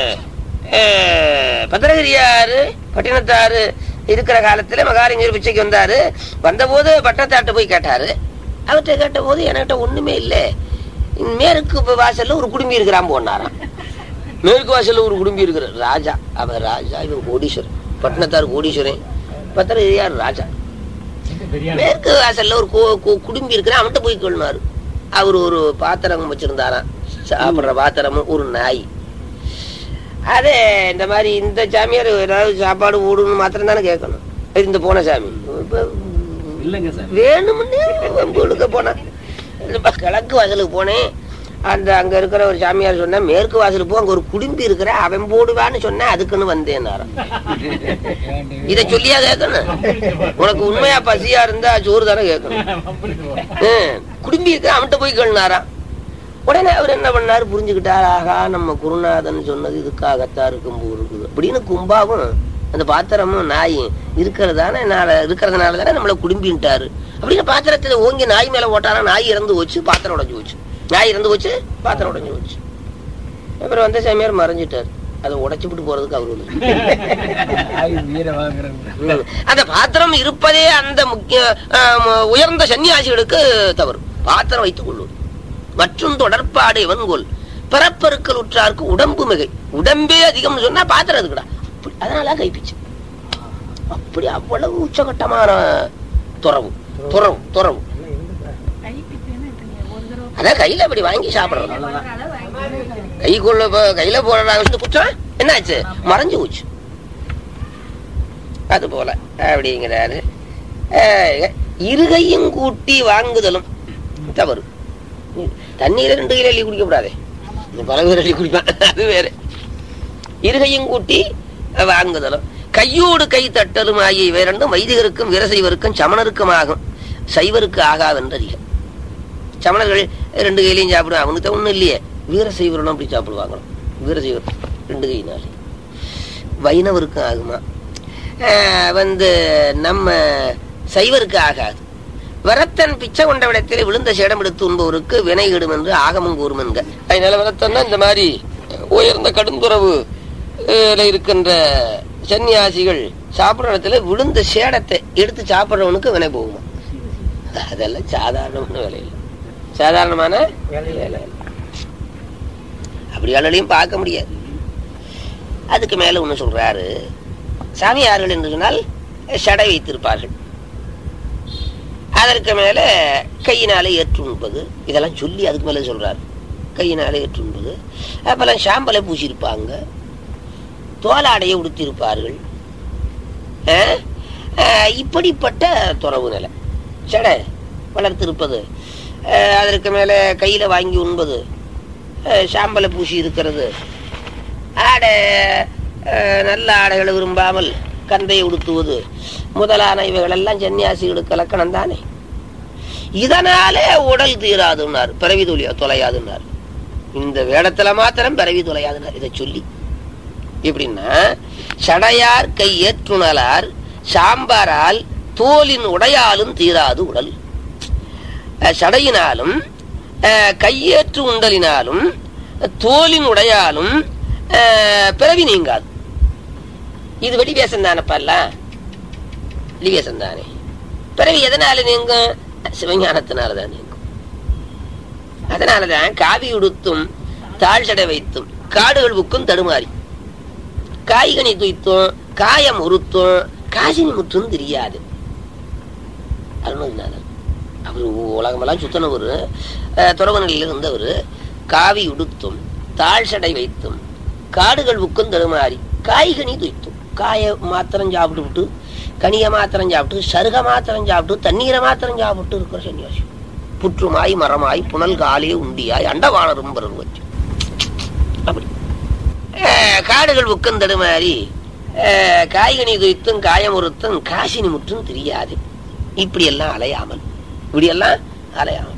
S1: அஹ், பத்திரகிரியாரு பட்டினத்தாரு இருக்கிற காலத்துல மகாரிங்கர் பிச்சைக்கு வந்தாரு வந்தபோது பட்டத்தாட்ட போய் கேட்டாரு அவர்கிட்ட கேட்ட போது என்கிட்ட ஒண்ணுமே இல்லை மேற்கு வாசல்ல ஒரு குடும்பி இருக்கிறான் போனாராம் மேற்கு வாசல்ல ஒரு குடும்பி இருக்கிற ராஜா அவர் ராஜா இவர் கோடீஸ்வரன் பட்டினத்தார் கோடீஸ்வரன் பத்திரகிரியார் ராஜா மேற்கு வாசல்ல ஒரு கு- கு- குடும்பி இருக்கிறான் அவன்கிட்ட போய் கொள்ளினாரு அவர் ஒரு பாத்திரம் வச்சிருந்தாராம் சாப்பிடுற பாத்திரமும் ஒரு நாய் அது இந்த மாதிரி இந்த சாமியார் ஏதாவது சாப்பாடு ஓடணும் மாத்திரம் தானே கேட்கணும் இந்த போன சாமி இப்ப
S2: இல்லைங்க சார்
S1: வேணும்னு கொடுக்க போனேன் இந்த கிழக்கு வாசலுக்கு போனேன் அந்த அங்க இருக்கிற ஒரு சாமியார் சொன்னா மேற்கு வாசலுக்கு போ அங்க ஒரு குடும்பி இருக்கிற அவன் போடுவான்னு சொன்னா அதுக்குன்னு வந்தேன் இத சொல்லியா கேட்கணும் உனக்கு உண்மையா பசியா இருந்தா சோறு தானே கேட்கணும் ஹம், குடும்பி இருக்கிற அவன்கிட்ட போய் கேளுனாராம் உடனே அவர் என்ன பண்ணாரு புரிஞ்சுக்கிட்டார் ஆகா நம்ம குருநாதன் சொன்னது இதுக்காகத்தான் இருக்கும் போல் இருக்குது அப்படின்னு கும்பாவும் அந்த பாத்திரமும் நாயும் இருக்கிறதானே நாள இருக்கிறதுனால தானே நம்மள குடும்பின்ட்டாரு அப்படின்னு பாத்திரத்துல ஓங்கி நாய் மேல ஓட்டாரா நாய் இறந்து போச்சு பாத்திரம் உடைஞ்சு போச்சு நாய் இறந்து போச்சு பாத்திரம் உடைஞ்சு போச்சு அப்புறம் வந்த சாமியார் மறைஞ்சிட்டாரு அதை உடைச்சு விட்டு போறதுக்கு அவரு வந்து
S2: வீர வாங்குறாங்க
S1: ம். அந்த பாத்திரம் இருப்பதே அந்த முக்கிய ஆம், உயர்ந்த சன்னியாசிகளுக்கு தவறு பாத்திரம் வைத்துக் கொள்வது மற்றும் தொடர்பாடு இவன்கொள் பிறப்பெருக்கல் உற்றாருக்கு உடம்பு மிகை உடம்பே அதிகம்னு சொன்னா பாத்திரம் இருக்குடா அப்படி. அதனால கைப்பிச்சு அப்படி அவ்வளவு உச்சகட்டமான துறவு துறவு துறவு
S3: கைப்பிச்சுன்னு இருக்குங்க. ஒரு தடவை
S1: அதான் கையில அப்படி வாங்கி சாப்பிடுறது
S3: வர்ற அளவு வாங்கிட்டு
S1: கைக்குள்ள ப- கையில போடுற வந்து குற்றம் என்னாச்சு மறைஞ்சு போச்சு அது போல அப்படிங்கிறாரு அஹ், இருகையும் கூட்டி வாங்குதலும் தவறு தண்ணீரை ரெண்டு கையில அள்ளி குடிக்க கூடாதே பல பேர் அள்ளி குடிப்பான் அது வேற இருகையும் கூட்டி வாங்குதலும் கையோடு கை தட்டலும் ஆகிய இவை ரெண்டும் வைதிகருக்கும் வீரசைவருக்கும் சமணருக்கும் ஆகும் சைவருக்கு ஆகாவென்றறிக சமணர்கள் ரெண்டு கையிலையும் சாப்பிடுவாங்க அவனுக்கு ஒண்ணும் இல்லையே வீரசைவர்களும் அப்படி சாப்பிடுவாங்க வீரசைவர் ரெண்டு கையினாலே வைணவருக்கும் ஆகுமா ஆஹ் வந்து நம்ம சைவருக்கு ஆகாது வரத்தன் பிச்சை கொண்ட விடத்தில் விழுந்த சேடம் எடுத்து உண்பவருக்கு வினை இடும் என்று ஆகமம் கூறும் என்க அதனால வரத்தன்னா இந்த மாதிரி உயர்ந்த கடுந்துறவு அஹ், இருக்கின்ற சன்னியாசிகள் சாப்பிடுற இடத்துல விழுந்த சேடத்தை எடுத்து சாப்பிடுறவனுக்கு வினை போகுமா அதெல்லாம் சாதாரணமான வேலை இல்லை சாதாரணமான வேலை இல்லை அப்படி ஆளுகளையும் பார்க்க முடியாது அதுக்கு மேல ஒண்ணு சொல்றாரு சாமியார்கள் என்று சொன்னால் சடை வைத்திருப்பார்கள் அதற்கு மேல கையினாலே ஏற்று உண்பது இதெல்லாம் சொல்லி அதுக்கு மேல சொல்றாரு கையினாலே ஏற்று உண்பது அப்பெல்லாம் சாம்பலை பூசியிருப்பாங்க தோலாடையை உடுத்தியிருப்பார்கள் அஹ், அஹ், இப்படிப்பட்ட துறவு நிலை சடை வளர்த்திருப்பது அஹ், அதற்கு மேல கையில வாங்கி உண்பது அஹ், சாம்பலை பூசி இருக்கிறது ஆடை அஹ், நல்ல ஆடைகளை விரும்பாமல் கந்தையை உடுத்துவது முதலான இவைகள் எல்லாம் சன்னியாசிகளுக்கு இலக்கணம் தானே இதனாலே உடல் தீராதுன்னார் பிறவி தொழியா தொலையாதுன்னார் இந்த வேடத்துல மாத்திரம் பிறவி தொலையாதுன்னார் இதை சொல்லி எப்படின்னா சடையார் கை ஏற்றுணலார் சாம்பாரால் தோலின் உடையாலும் தீராது உடல் அஹ், சடையினாலும் அஹ், கையேற்று உண்டலினாலும் தோலின் உடையாலும் அஹ், பிறவி நீங்காது இது வெடிவேசம் தானப்பல்ல வெளிவேசம் தானே பிறவி எதனால நீங்கும் சிவஞானத்தினால தான் நீங்கும் அதனாலதான் காவி உடுத்தும் தாழ் சடை வைத்தும் காடுகள் புக்கும் தடுமாறி காய்கனி துய்த்தும் காயம் உறுத்தும் காசினி முற்றும் தெரியாது அருணகிரிநாதர் அவர் உலகமெல்லாம் சுத்தனவர் துறவு நிலையில் இருந்தவர் காவி உடுத்தும் தாழ் சடை வைத்தும் காடுகள் புக்கும் தடுமாறி காய்கனி துய்த்தும் காய மாத்திரம் சாப்பிட்டு விட்டு கனியை மாத்திரம் சாப்பிட்டு சருக மாத்திரம் சாப்பிட்டு தண்ணீரை மாத்திரம் சாப்பிட்டு இருக்கிற சன்னியாசி புற்றுமாய் மரமாய் புனல் காலே உண்டியாய் அண்டவானரும் பருவம் வச்சு அப்படி அஹ், காடுகள் உக்கந்தடு மாதிரி அஹ், காய்கனி துய்த்தும் காயமுறுத்தும் காசினி முற்றும் தெரியாது இப்படி எல்லாம் அலையாமல் இப்படி எல்லாம் அலையாமல்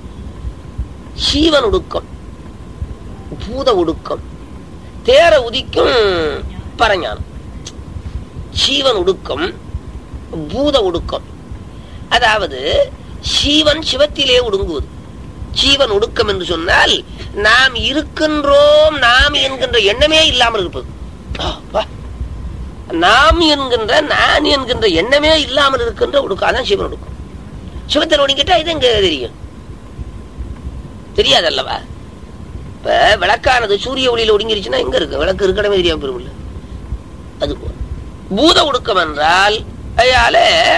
S1: சீவன் உடுக்கம் பூத உடுக்கம் தேர உதிக்கும் பரஞானம் சீவன் உடுக்கம் பூத உடுக்கம் அதாவது சீவன் சிவத்திலே ஒடுங்குவது சீவன் ஒடுக்கம் என்று சொன்னால் நாம் இருக்கின்றோம் நாம் என்கின்ற எண்ணமே இல்லாமல் இருப்பது ஆ, வா. நாம் என்கின்ற நான் என்கின்ற எண்ணமே இல்லாமல் இருக்கின்ற ஒடுக்கம் அதான் சிவன் ஒடுக்கம் சிவத்தில் ஒடுங்கிட்டா இது எங்க தெரியும் தெரியாதல்லவா இப்ப விளக்கானது சூரிய ஒளியில ஒடுங்கிருச்சுன்னா எங்க இருக்கு விளக்கு இருக்கடமே தெரியாம பெருமில்ல அது போல பூத ஒடுக்கம் என்றால் அயால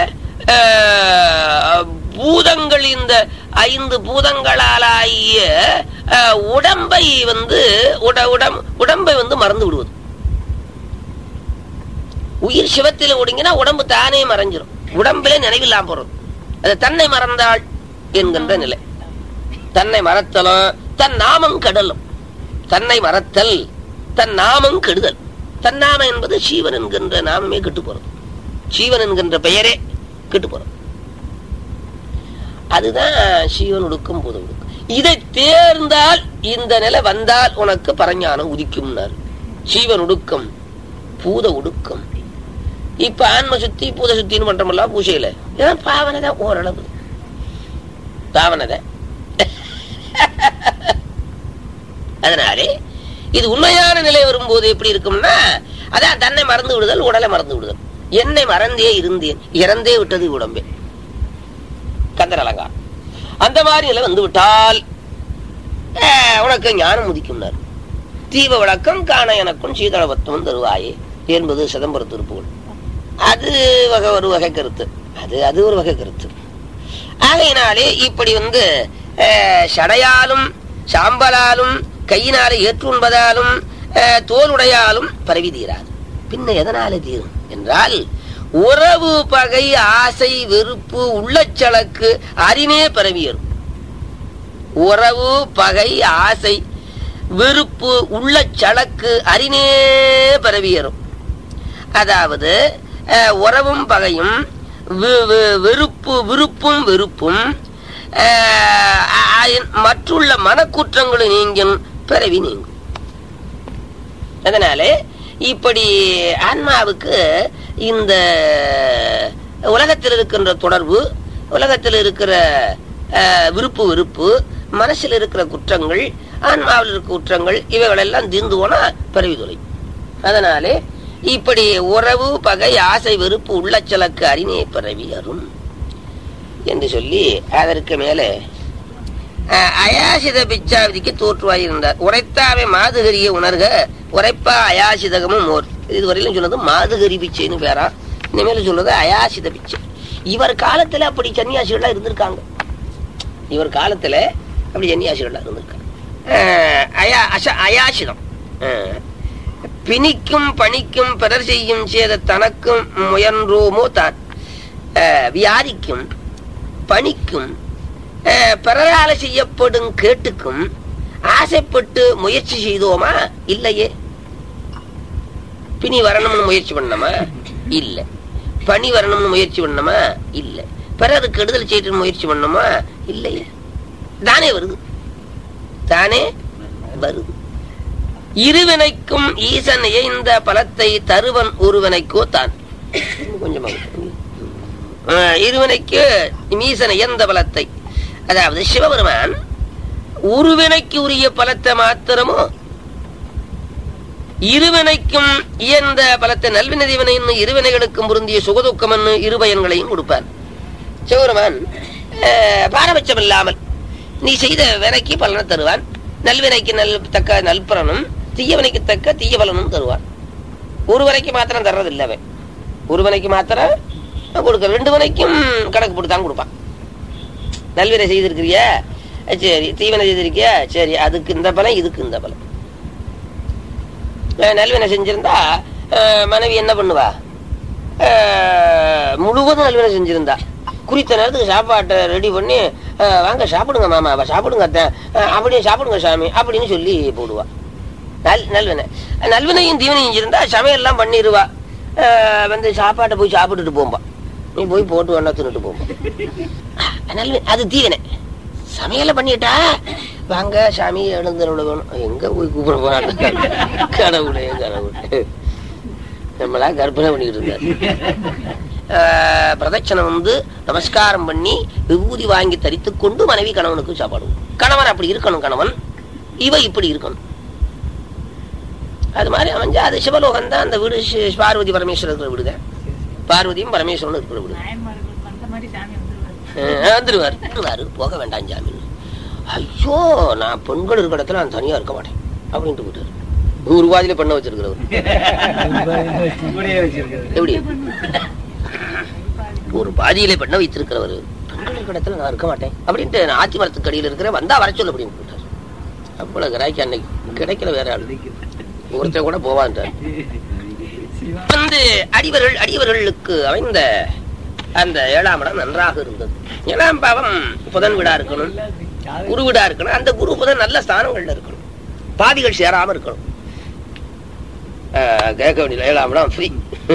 S1: அஹ், பூதங்கள் இந்த ஐந்து பூதங்களாலாகிய அஹ், உடம்பை வந்து உட உடம் உடம்பை வந்து மறந்து விடுவது உயிர் சிவத்தில் ஒடுங்கினா உடம்பு தானே மறைஞ்சிரும் உடம்பிலே நினைவில்லாம போறது அது தன்னை மறந்தாள் என்கின்ற நிலை தன்னை மறத்தலும் தன் நாமம் கெடலும் தன்னை மறத்தல் தன் நாமம் கெடுதல் தன் நாமம் என்பது சீவன் என்கின்ற நாமமே கெட்டு போறது சீவன் என்கின்ற பெயரே கெட்டு போறது அதுதான் சீவன் உடுக்கும் பூத உடுக்கும் இதை தேர்ந்தால் இந்த நிலை வந்தால் உனக்கு பரஞானம் உதிக்கும்னார் சீவன் உடுக்கம் பூத உடுக்கம் இப்ப ஆன்ம சுத்தி பூத சுத்தின்னு பண்றோம்ல பூஜையில ஏன் பாவனை தான் ஓரளவு பாவனை தான் அதனாலே இது உண்மையான நிலை வரும்போது எப்படி இருக்கும்னா அதான் தன்னை மறந்து விடுதல் உடலை மறந்து விடுதல் என்னை மறந்தே இருந்தேன் இறந்தே விட்டது உடம்பே கந்தர் அலங்காரம் அந்த மாதிரி நிலை வந்து விட்டால் அஹ், உனக்கு ஞானம் உதிக்கும்னார் தீப விளக்கம் காண எனக்கும் சீதளபத்துவம் தருவாயே என்பது சிதம்பரம் திருப்புகள் அது வகை ஒரு வகை கருத்து அது அது ஒரு வகை கருத்து ஆகையினாலே இப்படி வந்து அஹ், சடையாலும் சாம்பலாலும் கையினாலே ஏற்றுண்பதாலும் அஹ், தோலுடையாலும் பரவி தீராது பின்ன எதனால தீரும் என்றால் உறவு பகை ஆசை வெறுப்பு உள்ளச்சலக்கு அறிவே பரவியரும் உறவு பகை ஆசை வெறுப்பு உள்ளச்சலக்கு அறினே பரவியரும் அதாவது அஹ், உறவும் பகையும் வி- வி- வெறுப்பு விருப்பும் வெறுப்பும் அஹ், ஆயின் மற்றுள்ள மனக்குற்றங்களும் நீங்கும் பிறவி நீங்கும் அதனாலே இப்படி ஆன்மாவுக்கு இந்த உலகத்தில் இருக்கின்ற தொடர்பு உலகத்தில் இருக்கிற அஹ், விருப்பு வெறுப்பு மனசில் இருக்கிற குற்றங்கள் ஆன்மாவில் இருக்கிற குற்றங்கள் இவைகளெல்லாம் தீர்ந்து போனா பிறவி தொலை அதனாலே இப்படி உறவு பகை ஆசை வெறுப்பு உள்ளச்சலக்கு அறிநே பிறவி அரும் என்று சொல்லி அதற்கு மேலே அஹ், அயாசித பிச்சாவதிக்கு தோற்றுவாயிருந்தார் உரைத்தாவை மாதுகரிய உணர்க உரைப்பா அயாசிதகமும் மோர் இதுவரையிலும் சொன்னது மாதுகரி பிச்சைன்னு பேரா இனிமேல் சொல்றது அயாசித பிச்சை இவர் காலத்துல அப்படி சன்னியாசிகள்லாம் இருந்திருக்காங்க இவர் காலத்துல அப்படி சன்னியாசிகள்லாம் இருந்திருக்காங்க அஹ், அயா அச- அயாசிதம் அஹ், பிணிக்கும் பணிக்கும் பிறர் செய்யும் சேத தனக்கும் முயன்றோமோ தான் அஹ், வியாதிக்கும் பணிக்கும் அஹ், பிறரால செய்யப்படும் கேட்டுக்கும் ஆசைப்பட்டு முயற்சி செய்தோமா இல்லையே பிணி வரணும்னு முயற்சி பண்ணமா இல்ல பணி வரணும்னு முயற்சி பண்ணமா இல்ல பிறருக்கு கெடுதல் செய்யணும் முயற்சி பண்ணமா இல்லையே தானே வருது தானே வருது இருவினைக்கும் ஈசன் இயைந்த பலத்தை தருவன் ஒருவனைக்கோ தான் கொஞ்சமா அஹ், இருவினைக்கு ஈசன் இயந்த பலத்தை அதாவது சிவபெருமான் உருவினைக்கு உரிய பலத்தை மாத்திரமோ இருவினைக்கும் இயந்த பலத்தை நல்வினை தீவனைன்னு இருவினைகளுக்கும் பொருந்திய சுகதுக்கமன்னு இருபயன்களையும் கொடுப்பார் சிவபெருமான் அஹ், பாரபட்சம் இல்லாமல் நீ செய்த வினைக்கு பலனை தருவான் நல்வினைக்கு நல் தக்க நல்பலனும் தீயவனைக்கு தக்க தீய பலனும் தருவான் ஒரு வரைக்கு மாத்திரம் தர்றது இல்ல அவன் ஒரு வினைக்கு மாத்திரம் கொடுக்க ரெண்டு வினைக்கும் கணக்கு போட்டு தான் கொடுப்பான் நல்வினை செய்திருக்கிறியா சரி தீவனை செய்திருக்கியா சரி அதுக்கு இந்த பலன் இதுக்கு இந்த பலன் அஹ் நல்வினை செஞ்சிருந்தா அஹ் மனைவி என்ன பண்ணுவா அஹ் முழுவதும் நல்வினை செஞ்சிருந்தா குறித்த நேரத்துக்கு சாப்பாட்டை ரெடி பண்ணி அஹ் வாங்க சாப்பிடுங்க மாமா வா, சாப்பிடுங்க அத்தை அஹ் அப்படியே சாப்பிடுங்க சாமி அப்படின்னு சொல்லி போடுவா நல் நல்வினை நல்வினையும் தீவனையும் செஞ்சிருந்தா சமையல்லாம் பண்ணிடுவா அஹ் வந்து சாப்பாட்டை போய் சாப்பிட்டுட்டு போம்பா நீ போய் போட்டு வேணா தின்னுட்டு போம்பா நல்வி அது தீவனை சமையல பண்ணிட்டா வாங்க சாமி எழுந்தருள வேணும் எங்க போய் கூப்பிட போறாங்க கடவுளே கடவுளே நம்மளா கற்பனை பண்ணிட்டு இருந்தார் ஆஹ், பிரதட்சணம் வந்து நமஸ்காரம் பண்ணி விபூதி வாங்கி தரித்து கொண்டு மனைவி கணவனுக்கு சாப்பாடு கணவன் அப்படி இருக்கணும் கணவன் இவ இப்படி இருக்கணும் அது மாதிரி அமைஞ்சா அது சிவலோகம் தான் அந்த வீடு சி- பார்வதி பரமேஸ்வரர் இருக்கிற வீடு தான் பார்வதியும் பரமேஸ்வரனும் இருக்கிற வீடு
S3: நாயன்மார்களுக்கு அந்த மாதிரி சாமி வந்துருவாரு
S1: அஹ் வந்துருவார் வந்துருவாரு போக வேண்டாம் ஜாமீன் ஐயோ நான் பெண்கள் இருக்கிற இடத்துல நான் தனியா இருக்க மாட்டேன் அப்படின்ட்டு விட்டாரு நூறு ரூபாயில பண்ண வச்சிருக்கிறவர்
S2: இப்படியே வச்சிருக்காரு
S1: எப்படி ஒரு பாதியில பண்ண வைத்திருக்கிறவர் பெண்கள் இருக்கிற இடத்துல நான் இருக்க மாட்டேன் அப்படின்ட்டு நான் ஆத்தி மரத்துக்கு அடியில் இருக்கிற வந்தா வர சொல்ல அப்படின்னு விட்டார் அப்போ கிராக்கி அன்னைக்கு கிடைக்கல வேற ஆளு ஒருத்தர் கூட போவான்ட்டார் வந்து அடிவர்கள் அடியவர்களுக்கு அமைந்த அந்த ஏழாம் இடம் நன்றாக இருந்தது ஏழாம் பாவம் புதன் வீடா இருக்கணும் குரு வீடா இருக்கணும் அந்த குரு புதன் நல்ல ஸ்தானங்கள்ல இருக்கணும் பாதிகள் சேராம இருக்கணும் ஆஹ் கேட்க வேண்டிய ஏழாம் இடம் ஃப்ரீ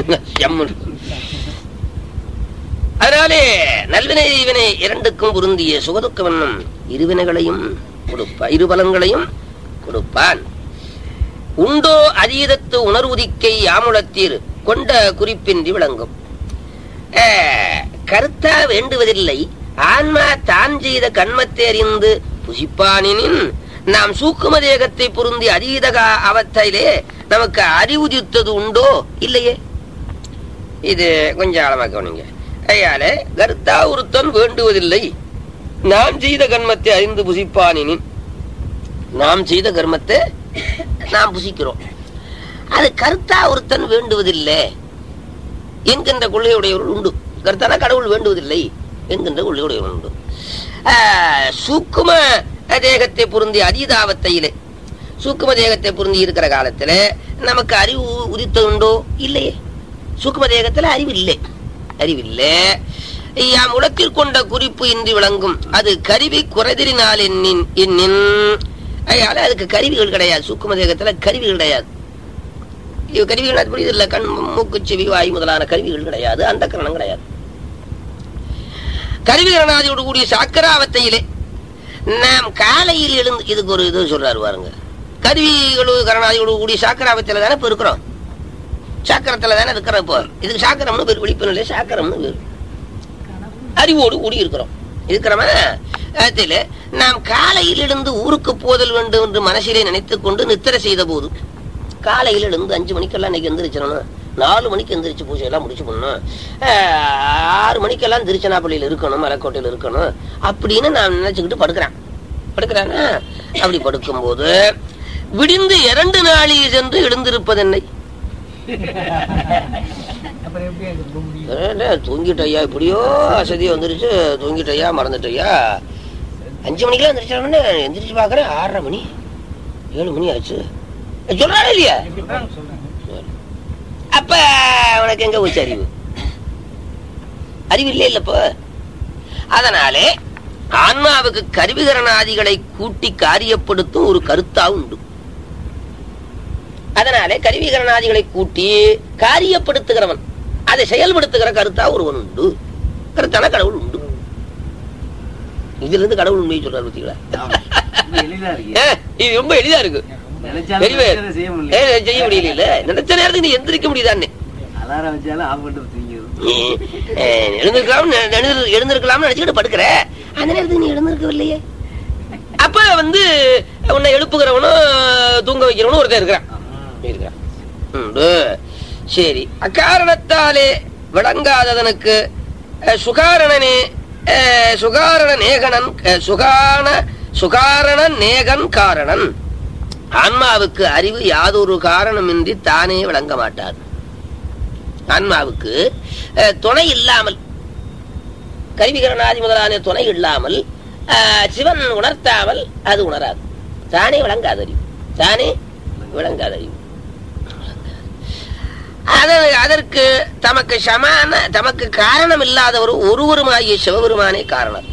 S1: அதனாலே நல்வினை தீவினை இரண்டுக்கும் பொருந்திய சுகதுக்கம் என்னும் இருவினைகளையும் கொடுப்பா இருபலங்களையும் கொடுப்பான் உண்டோ அதீதத்து உணர்வுதிக்கை யாமுளத்தீர் கொண்ட குறிப்பின்றி விளங்கும் அஹ், கருத்தா வேண்டுவதில்லை ஆன்மா தான் செய்த கண்மத்தை அறிந்து புசிப்பானின் நாம் சூக்கும தேகத்தை பொருந்தி அதீத அவத்தையிலே நமக்கு அறிவுதித்தது உண்டோ இல்லையே இது கொஞ்சம் ஆழமா கவனிங்க ஐயால கருத்தா ஒருத்தன் வேண்டுவதில்லை நாம் செய்த கர்மத்தை அறிந்து புசிப்பானின் நாம் செய்த கர்மத்தை நாம் புசிக்கிறோம் அது கருத்தா ஒருத்தன் வேண்டுவதில்லை என்கின்ற கொள்கையுடையவர்கள் உண்டு கருத்தானா கடவுள் வேண்டுவதில்லை என்கின்ற கொள்கையுடையவர்கள் உண்டு ஆஹ், சூக்கும தேகத்தை பொருந்தி அதீதாவத்தையிலே சூக்கும தேகத்தை பொருந்தி இருக்கிற காலத்துல நமக்கு அறிவு உதித்ததுண்டோ இல்லையே சூக்கும தேகத்துல அறிவு இல்லை அறிவில்லை யாம் உலத்தில் கொண்ட குறிப்பு இன்றி விளங்கும் அது கருவி குறைதிரினால் எண்ணின் எண்ணின் அதனால அதுக்கு கருவிகள் கிடையாது சூக்கும தேகத்துல கருவிகள் கிடையாது இவ கருவிகள் அது புரியுது இல்ல கண் மூக்கு செவி வாய் முதலான கருவிகள் கிடையாது அந்த கரணம் கிடையாது கருவிகரணாதியோடு கூடிய சாக்கராவத்தையிலே நாம் காலையில் எழுந்து இதுக்கு ஒரு இது சொல்றாரு பாருங்க கருவிகளு கரணாதியோடு கூடிய சாக்கராவத்தையில தானே இப்ப இருக்கிறோம் சாக்கரத்துல தானே இருக்கிறோம் இப்போ இதுக்கு சாக்கரம்னு பேர் விழிப்புணர்வு சாக்கரம்னு பேர் அறிவோடு கூடி இருக்கிறோம் இருக்கிறோமா அதில் நாம் காலையில் எழுந்து ஊருக்கு போதல் வேண்டும் என்று மனசிலே நினைத்துக் கொண்டு நித்திரை செய்த போது காலையில் எழுந்து அஞ்சு மணிக்கெல்லாம் இன்னைக்கு எந்திரிச்சிடணும் நாலு மணிக்கு எந்திரிச்சு பூஜை எல்லாம் முடிச்சு பண்ணணும் ஆஹ், ஆறு மணிக்கெல்லாம் திருச்சனாப்பள்ளியில் இருக்கணும் மலைக்கோட்டையில் இருக்கணும் அப்படின்னு நான் நினைச்சுக்கிட்டு படுக்கிறேன் படுக்கிறானா அப்படி படுக்கும்போது விடிந்து இரண்டு நாளில் சென்று எழுந்திருப்பது என்னை
S2: அப்புறம் எப்படி அது இருக்க முடியும்
S1: இல்ல, தூங்கிட்டய்யா இப்படியோ அசதி வந்துருச்சு தூங்கிட்டய்யா மறந்துட்டய்யா அஞ்சு மணிக்கெல்லாம் எந்திரிச்சாலுமே எந்திரிச்சு பாக்குறேன் ஆறரை மணி ஏழு மணி ஆச்சு சொல்றானே இல்லையா
S2: இப்படிதான் சொல்றாங்க
S1: அப்ப உனக்கு எங்க போச்சு அறிவு அறிவு இல்லை இல்லப்போ அதனாலே ஆன்மாவுக்கு கருவிகரணாதிகளை கூட்டி காரியப்படுத்தும் ஒரு கருத்தா உண்டு அதனாலே கருவிகரணாதிகளை கூட்டி காரியப்படுத்துகிறவன் அதை செயல்படுத்துகிற கருத்தா ஒருவன் உண்டு கருத்தான கடவுள் உண்டு இதுல இருந்து கடவுள் உண்மையை சொல்றாரு பத்தீங்களா
S4: ரொம்ப எளிதா இருக்கு
S1: ஏ, இது ரொம்ப எளிதா இருக்கு
S4: நினைச்சாலும்
S1: வெறிவே.
S4: நினைச்சதை செய்ய
S1: ஏ,
S4: முடியல
S1: செய்ய முடியல நினைச்ச நேரத்துக்கு நீ எந்திரிக்க முடியுதான்னு
S4: அலாரம் வச்சாலும் ஆஃப் பண்ணிட்டு தூங்கிடுது
S1: நீ அஹ், எழுந்திருக்கலாம் நெ- எழுந்திரு- எழுந்திருக்கலாம்னு நினைச்சுக்கிட்டு படுக்கிற அந்த நேரத்துக்கு நீ எழுந்திருக்கவில்லையே அப்ப வந்து உன்னை எழுப்புகிறவனும் தூங்க வைக்கிறவனும் ஒருத்தன் இருக்கிறான் இருக்கிறான் உண்டு சரி அக்காரணத்தாலே விளங்காததனுக்கு அஹ், சுகாரணனே அஹ், சுகாரண நேகனன் அஹ், சுகான சுகாரண நேகன் காரணன் ஆன்மாவுக்கு அறிவு யாதொரு காரணமின்றி தானே விளங்க மாட்டார் ஆன்மாவுக்கு அஹ், துணை இல்லாமல் கருவிகரணாதி முதலான துணை இல்லாமல் அஹ், சிவன் உணர்த்தாமல் அது உணராது தானே விளங்காத அறிவு தானே விளங்காத அறிவு அத- அதற்கு தமக்கு சமான தமக்கு காரணம் இல்லாதவர் ஒருவருமாகிய சிவபெருமானே காரணம்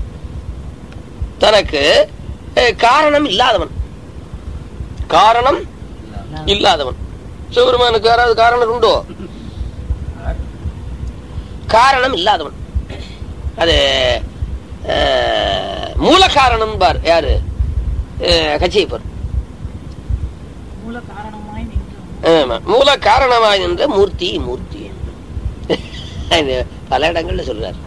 S1: தனக்கு அஹ், காரணம் இல்லாதவன் காரணம் இல்லாதவன் சிவபெருமானுக்கு யாராவது காரணம் உண்டோ காரணம் இல்லாதவன் அது அஹ், மூல காரணம் பார் யாரு அஹ், கச்சியப்பர்
S3: மூல காரணமாய் நின்று
S1: ஆமா. மூல காரணமாய் நின்ற மூர்த்தி மூர்த்தி இது பல இடங்கள்ல சொல்றாரு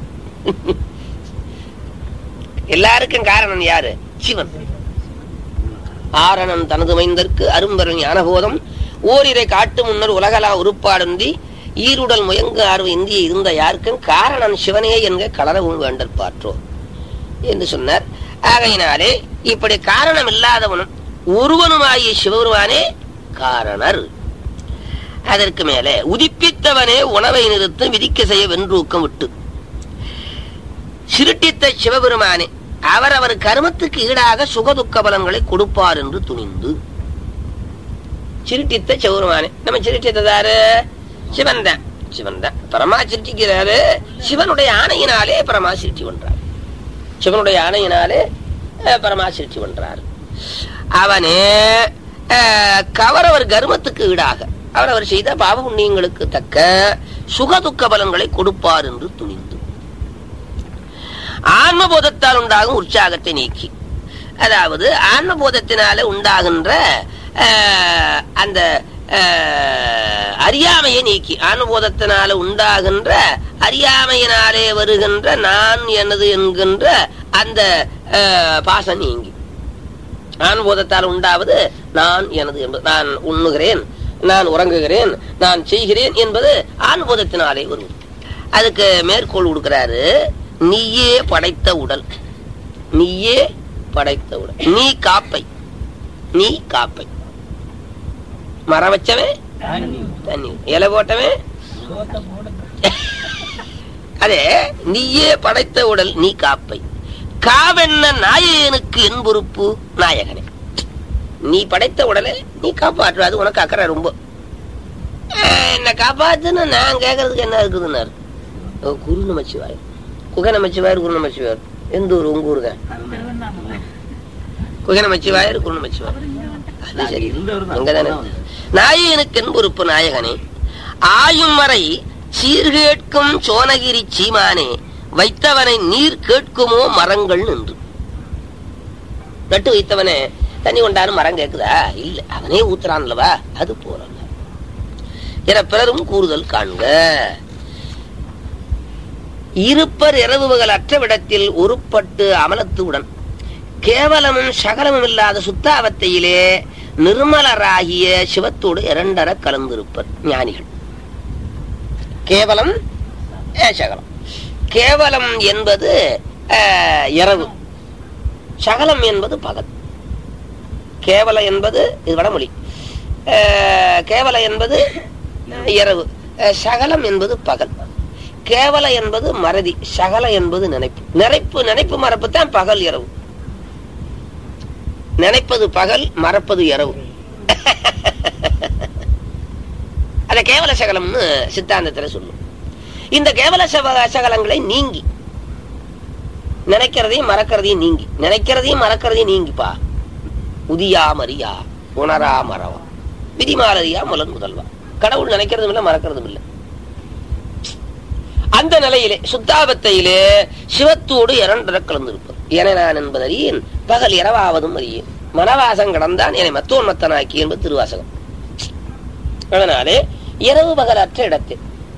S1: எல்லாருக்கும் காரணம் யாரு சிவன் ஆரணன் தனது மைந்தற்கு அரும்பரன் ஞானபோதம் ஓரிரை காட்டு முன்னர் உலகலா உருப்பாடுந்தி ஈருடல் முயங்கு ஆர்வ இந்திய இருந்த யாருக்கும் காரணன் சிவனே என்க கலரவும் வேண்டற் பாற்றோ என்று சொன்னார் ஆகையினாலே இப்படி காரணம் இல்லாதவனும் ஒருவனுமாகிய சிவபெருமானே காரணர் அதற்கு மேலே உதிப்பித்தவனே உணவை நிறுத்து விதிக்க செய்ய வென்றூக்கம் விட்டு சிருட்டித்த சிவபெருமானே அவரவர் கருமத்துக்கு ஈடாக சுகதுக்க பலன்களை கொடுப்பார் என்று துணிந்து சிருட்டித்த சிவபெருமானே நம்ம சிருட்டித்ததாரு சிவன் தான் சிவன் தான் பரமா சிருட்டிக்கிறாரு சிவனுடைய ஆணையினாலே பரமா சிருட்டி பண்றார் சிவனுடைய ஆணையினாலே அஹ், பரமா சிருட்டி பண்றார் அவனே அஹ், கவரவர் கர்மத்துக்கு ஈடாக அவரவர் செய்த பாவ புண்ணியங்களுக்கு தக்க சுகதுக்க பலன்களை கொடுப்பார் என்று துணிந்து ஆன்மபோதத்தால் உண்டாகும் உற்சாகத்தை நீக்கி அதாவது ஆன்மபோதத்தினால உண்டாகின்ற அஹ், அந்த அஹ், அறியாமையை நீக்கி ஆன்மபோதத்தினால உண்டாகின்ற அறியாமையினாலே வருகின்ற நான் எனது என்கின்ற அந்த அஹ், பாசம் நீங்கி ஆன்மபோதத்தால் உண்டாவது நான் எனது என்பது நான் உண்ணுகிறேன் நான் உறங்குகிறேன் நான் செய்கிறேன் என்பது ஆன்மபோதத்தினாலே வருவது அதுக்கு மேற்கோள் கொடுக்கிறாரு நீயே படைத்த உடல் நீயே படைத்த உடல் நீ காப்பை நீ காப்பை மரம் வச்சவன்
S2: தண்ணி
S1: தண்ணி இலை போட்டவன்
S2: சோத்த போட
S1: அதே நீயே படைத்த உடல் நீ காப்பை காவென்ன நாயகனுக்கு என் பொறுப்பு நாயகனே நீ படைத்த உடலை நீ காப்பாற்று அது உனக்கு அக்கறை ரொம்ப அஹ், என்ன காப்பாத்துன்னு நான் கேக்குறதுக்கு என்ன இருக்குதுன்னாரு ஓ, குரு நமச்சிவாய் குகை நமச்சிவாயர் குரு நமச்சிவாயர் எந்த ஊர் உங்க ஊர் தான்
S3: திருவண்ணாமலை
S1: குகை நமச்சிவாயர் குரு நமச்சிவாயர்
S3: அவர் இங்க வந்துட்டார்.
S1: அது சரி
S4: இருந்தவர் தான்.
S1: அங்கதானே நாயகனுக்கு என் பொறுப்பு நாயகனே ஆயும் வரை சீர்கேட்கும் சோனகிரி சீமானே வைத்தவனை நீர் கேட்குமோ மரங்கள் நின்று நட்டு வைத்தவனே தண்ணி கொண்டாரு மரம் கேக்குதா இல்ல அவனே ஊத்துறான்லவா அது போறல என பிறரும் கூறுதல் காண்க இருப்பர் இரவு பகல் அற்ற விடத்தில் உருப்பட்டு அமலத்து உடன் கேவலமும் சகலமும் இல்லாத சுத்தாவத்தையிலே நிர்மலராகிய சிவத்தோடு இரண்டர கலந்திருப்பர் ஞானிகள் கேவலம் அஹ், சகலம் கேவலம் என்பது அஹ், இரவு சகலம் என்பது பகல் கேவல என்பது இது வடமொழி அஹ், கேவல என்பது இரவு அஹ், சகலம் என்பது பகல் கேவல என்பது மறதி சகல என்பது நினைப்பு நினைப்பு நினைப்பு மறப்பு தான் பகல் இரவு நினைப்பது பகல் மறப்பது இரவு அத கேவல சகலம்னு சித்தாந்தத்துல சொல்லும் இந்த கேவல சவ- சகலங்களை நீங்கி நினைக்கிறதையும் மறக்கிறதையும் நீங்கி நினைக்கிறதையும் மறக்கிறதையும் நீங்கிப்பா உதியா மரியா உணரா மறவா விதிமாலரியா முலன் முதல்வா கடவுள் நினைக்கிறதும் இல்லை மறக்கிறதும் இல்லை அந்த நிலையிலே சுத்தாபத்தையிலே சிவத்தோடு இரண்டர கலந்திருப்பது என நான் என்பதறியேன் பகல் இரவாவதும் அறியேன் மனவாசம் கடந்தான் என்னை மத்தோன் மத்தனாக்கி என்பது திருவாசகம் அதனாலே இரவு பகலற்ற இடத்தே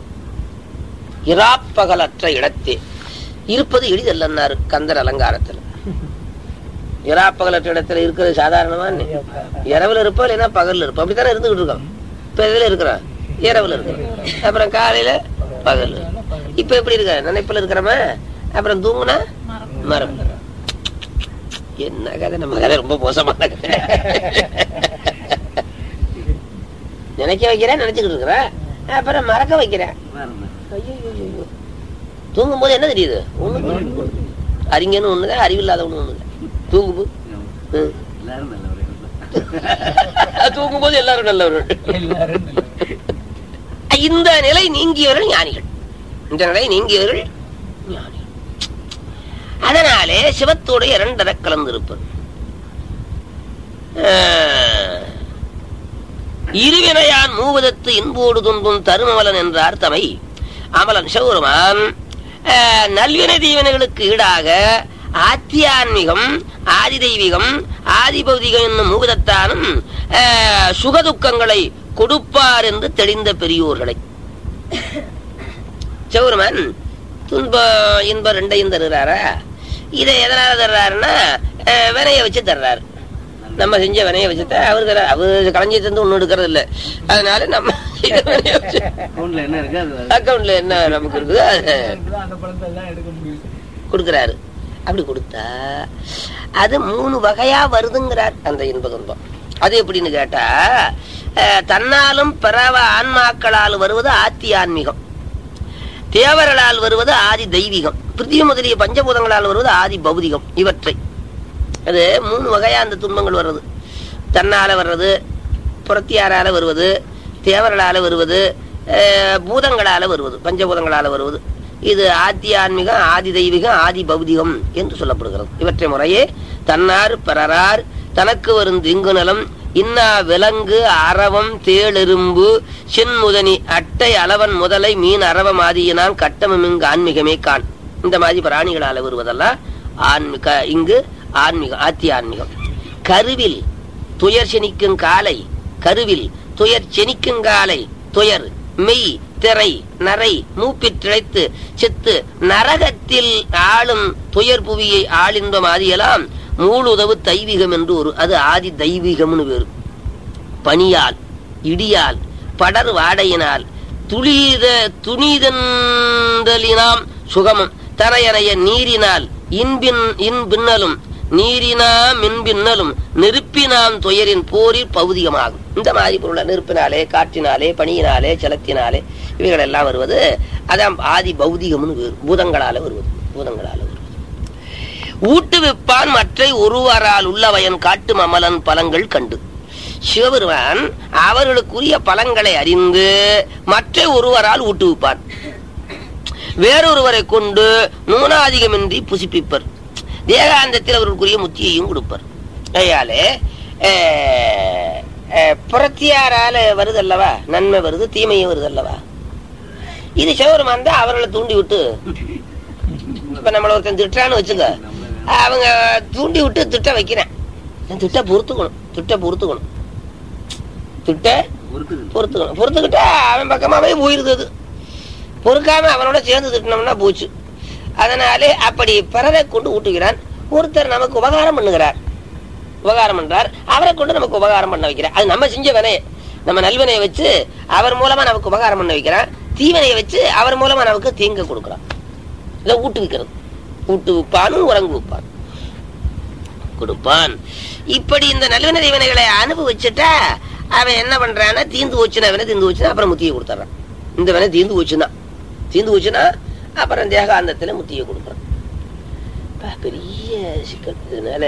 S1: இராப்பகலற்ற இடத்தே இருப்பது எளிதல்லன்னாரு கந்தர் அலங்காரத்துல இராப்பகலற்ற இடத்துல இருக்கிறது சாதாரணமா என்ன? இரவுல இருப்போம் இல்லைன்னா பகல்ல இருப்போம் அப்படித்தானே இருந்துகிட்டு இருக்கோம் இப்ப இதுல இருக்கிறோம் இரவுல இருக்கிறோம் அப்புறம் காலையில பகல் இப்ப எப்படி இருக்க நினைப்புல இருக்கிறோமா அப்புறம் தூங்குனா
S3: மரம்
S1: மரம் என்ன கதை நம்ம கதை ரொம்ப மோசமான கதை நினைக்க வைக்கிறேன் நினைச்சுக்கிட்டு இருக்கிறேன் அப்புறம் மறக்க வைக்கிறேன்
S4: பாருங்க.
S1: ஐயோ தூங்கும் போது என்ன தெரியுது ஒண்ணு அறிஞன்னு ஒண்ணுதான் அறிவில்லாதவனு ஒண்ணுதான் தூங்கும் ம்.
S4: எல்லாரும் நல்லவர்கள்
S1: தூங்கும் போது எல்லாரும் நல்லவர்கள்
S2: எல்லாரும் நல்ல-
S1: இந்த நிலை நீங்கியவர்கள் ஞானிகள் இந்த நிலை நீங்கியவர்கள் ஞானிகள் அதனாலே சிவத்தோடு இரண்டர கலந்திருப்பது ஆஹ், இருவினையான் மூவதத்து இன்போடு துன்பும் தருமமலன் என்றார் தமை அமலன் சிவபெருமான் ஆஹ், நல்வினை தீவினைகளுக்கு ஈடாக ஆத்தியான்மிகம் ஆதி தெய்வீகம் ஆதி பௌதிகம் என்னும் மூவதத்தானும் ஆஹ், சுகதுக்கங்களை கொடுப்பார் என்று தெளிந்த பெரியோர்களை சிவபெருமான் துன்ப இன்பம் ரெண்டையும் தருகிறாரா இதை எதனால தர்றாருன்னா அஹ், வினைய வச்சு தர்றாரு நம்ம செஞ்ச வினைய வச்சு தான் அவருக்கு அவரு களஞ்சியத்தை இருந்து ஒண்ணும் எடுக்கிறது இல்ல அதனால நம்ம செய்த வினைய வச்சு
S4: அக்கௌண்ட்ல என்ன இருக்கு அது
S1: அக்கௌண்ட்ல என்ன நமக்கு இருக்குதோ அதை
S2: இப்பதான் அந்த பழத்தை எல்லாம் எடுக்க முடியும்
S1: கொடுக்கிறாரு அப்படி கொடுத்தா அது மூணு வகையா வருதுங்கிறார் அந்த இன்ப துன்பம் அது எப்படின்னு கேட்டா அஹ், தன்னாலும் பிறவ ஆன்மாக்களால் வருவது ஆத்தி ஆன்மீகம் தேவர்களால் வருவது ஆதி தெய்வீகம் பிருத்திவி முதலிய பஞ்சபூதங்களால் வருவது ஆதி பௌதிகம் இவற்றை அது மூணு வகையா அந்த துன்பங்கள் வர்றது தன்னால வர்றது புறத்தியாரால வருவது தேவர்களால வருவது அஹ், பூதங்களால வருவது பஞ்சபூதங்களால வருவது இது ஆத்தி ஆன்மீகம் ஆதி தெய்வீகம் ஆதி பௌதிகம் என்று சொல்லப்படுகிறது இவற்றை முறையே தன்னார் பிறரார் தனக்கு வரும் திங்கு நலம் இன்னா விலங்கு அரவம் தேளெரும்பு சென்முதனி அட்டை அளவன் முதலை மீன் அரவம் ஆதியினான் கட்டமும் இங்கு ஆன்மீகமே கான் இந்த மாதிரி பிராணிகளால வருவதெல்லாம் ஆன்மீக இங்கு ஆன்மீகம் ஆத்தி ஆன்மீகம் கருவில் துயர் செனிக்கும் காலை கருவில் துயர் செனிக்கும் காலை துயர் மெய் திரை நரை மூப்பிற்றிழைத்து செத்து நரகத்தில் ஆளும் துயர் புவியை ஆளின்பம் ஆதியெல்லாம் மூளுதவு தைவிகம் என்று ஒரு அது ஆதி தெய்வீகம்னு வேறு பனியால் இடியால் படர் வாடையினால் துளித துணிதந்தலினாம் சுகமும் தரையறைய நீரினால் இன்பின் இன்பின்னலும் நீரினா மின்பின்னலும் நெருப்பி நெருப்பினாம் துயரின் போரில் பௌதிகமாகும் இந்த மாதிரி பொருள் நெருப்பினாலே காற்றினாலே பனியினாலே ஜலத்தினாலே இவைகள் எல்லாம் வருவது அதான் ஆதி பௌதிகம்னு வேறு. பூதங்களால வருவது பூதங்களால வருவது ஊட்டுவிப்பான் மற்றை ஒருவரால் உள்ளவயன் காட்டும் அமலன் பலங்கள் கண்டு சிவபெருமான் அவர்களுக்குரிய பலங்களை அறிந்து மற்ற ஒருவரால் ஊட்டுவிப்பான் வேறொருவரை கொண்டு நூனாதிகமின்றி புசிப்பிப்பர் தேகாந்தத்தில் அவர்களுக்குரிய முத்தியையும் கொடுப்பர் ஐயாலே அஹ், அஹ், புறத்தியாரால வருது அல்லவா நன்மை வருது தீமையும் வருது அல்லவா இது சிவபெருமான் தான் அவர்களை தூண்டி விட்டு இப்ப நம்மள ஒருத்தன் திட்டான்னு வச்சுக்க அவங்க தூண்டி விட்டு திட்ட வைக்கிறேன் திட்ட பொறுத்துக்கணும் திட்ட பொறுத்துக்கணும் திட்ட
S4: ஒருத்தர்
S1: பொறுத்துக்கணும் பொறுத்துக்கிட்டா அவன் பக்கமாவே போயிருது அது பொறுக்காம அவனோட சேர்ந்து திட்டினோம்னா போச்சு அதனாலே அப்படி பிறரை கொண்டு ஊட்டுகிறான் ஒருத்தர் நமக்கு உபகாரம் பண்ணுகிறார் உபகாரம் பண்றார் அவரை கொண்டு நமக்கு உபகாரம் பண்ண வைக்கிறார் அது நம்ம செஞ்ச வினையை நம்ம நல்வினையை வச்சு அவர் மூலமா நமக்கு உபகாரம் பண்ண வைக்கிறான் தீவினையை வச்சு அவர் மூலமா நமக்கு தீங்க கொடுக்குறான் இதை ஊட்டுவிக்கிறது ஊட்டு விப்பானும் உறங்கு விப்பான் கொடுப்பான் இப்படி இந்த நல்வினை தீவனைகளை அனுபவிச்சுட்டா அவன் என்ன பண்றான்னா தீந்து போச்சுன்னா அவனை தீந்து போச்சுன்னா அப்புறம் முத்தியை கொடுத்துட்றான் இந்த வேலை தீந்து போச்சுன்னா தீந்து போச்சுன்னா அப்புறம் தேகாந்தத்துல முத்தியை கொடுக்குறான் அப்பா, பெரிய சிக்கல் இதனால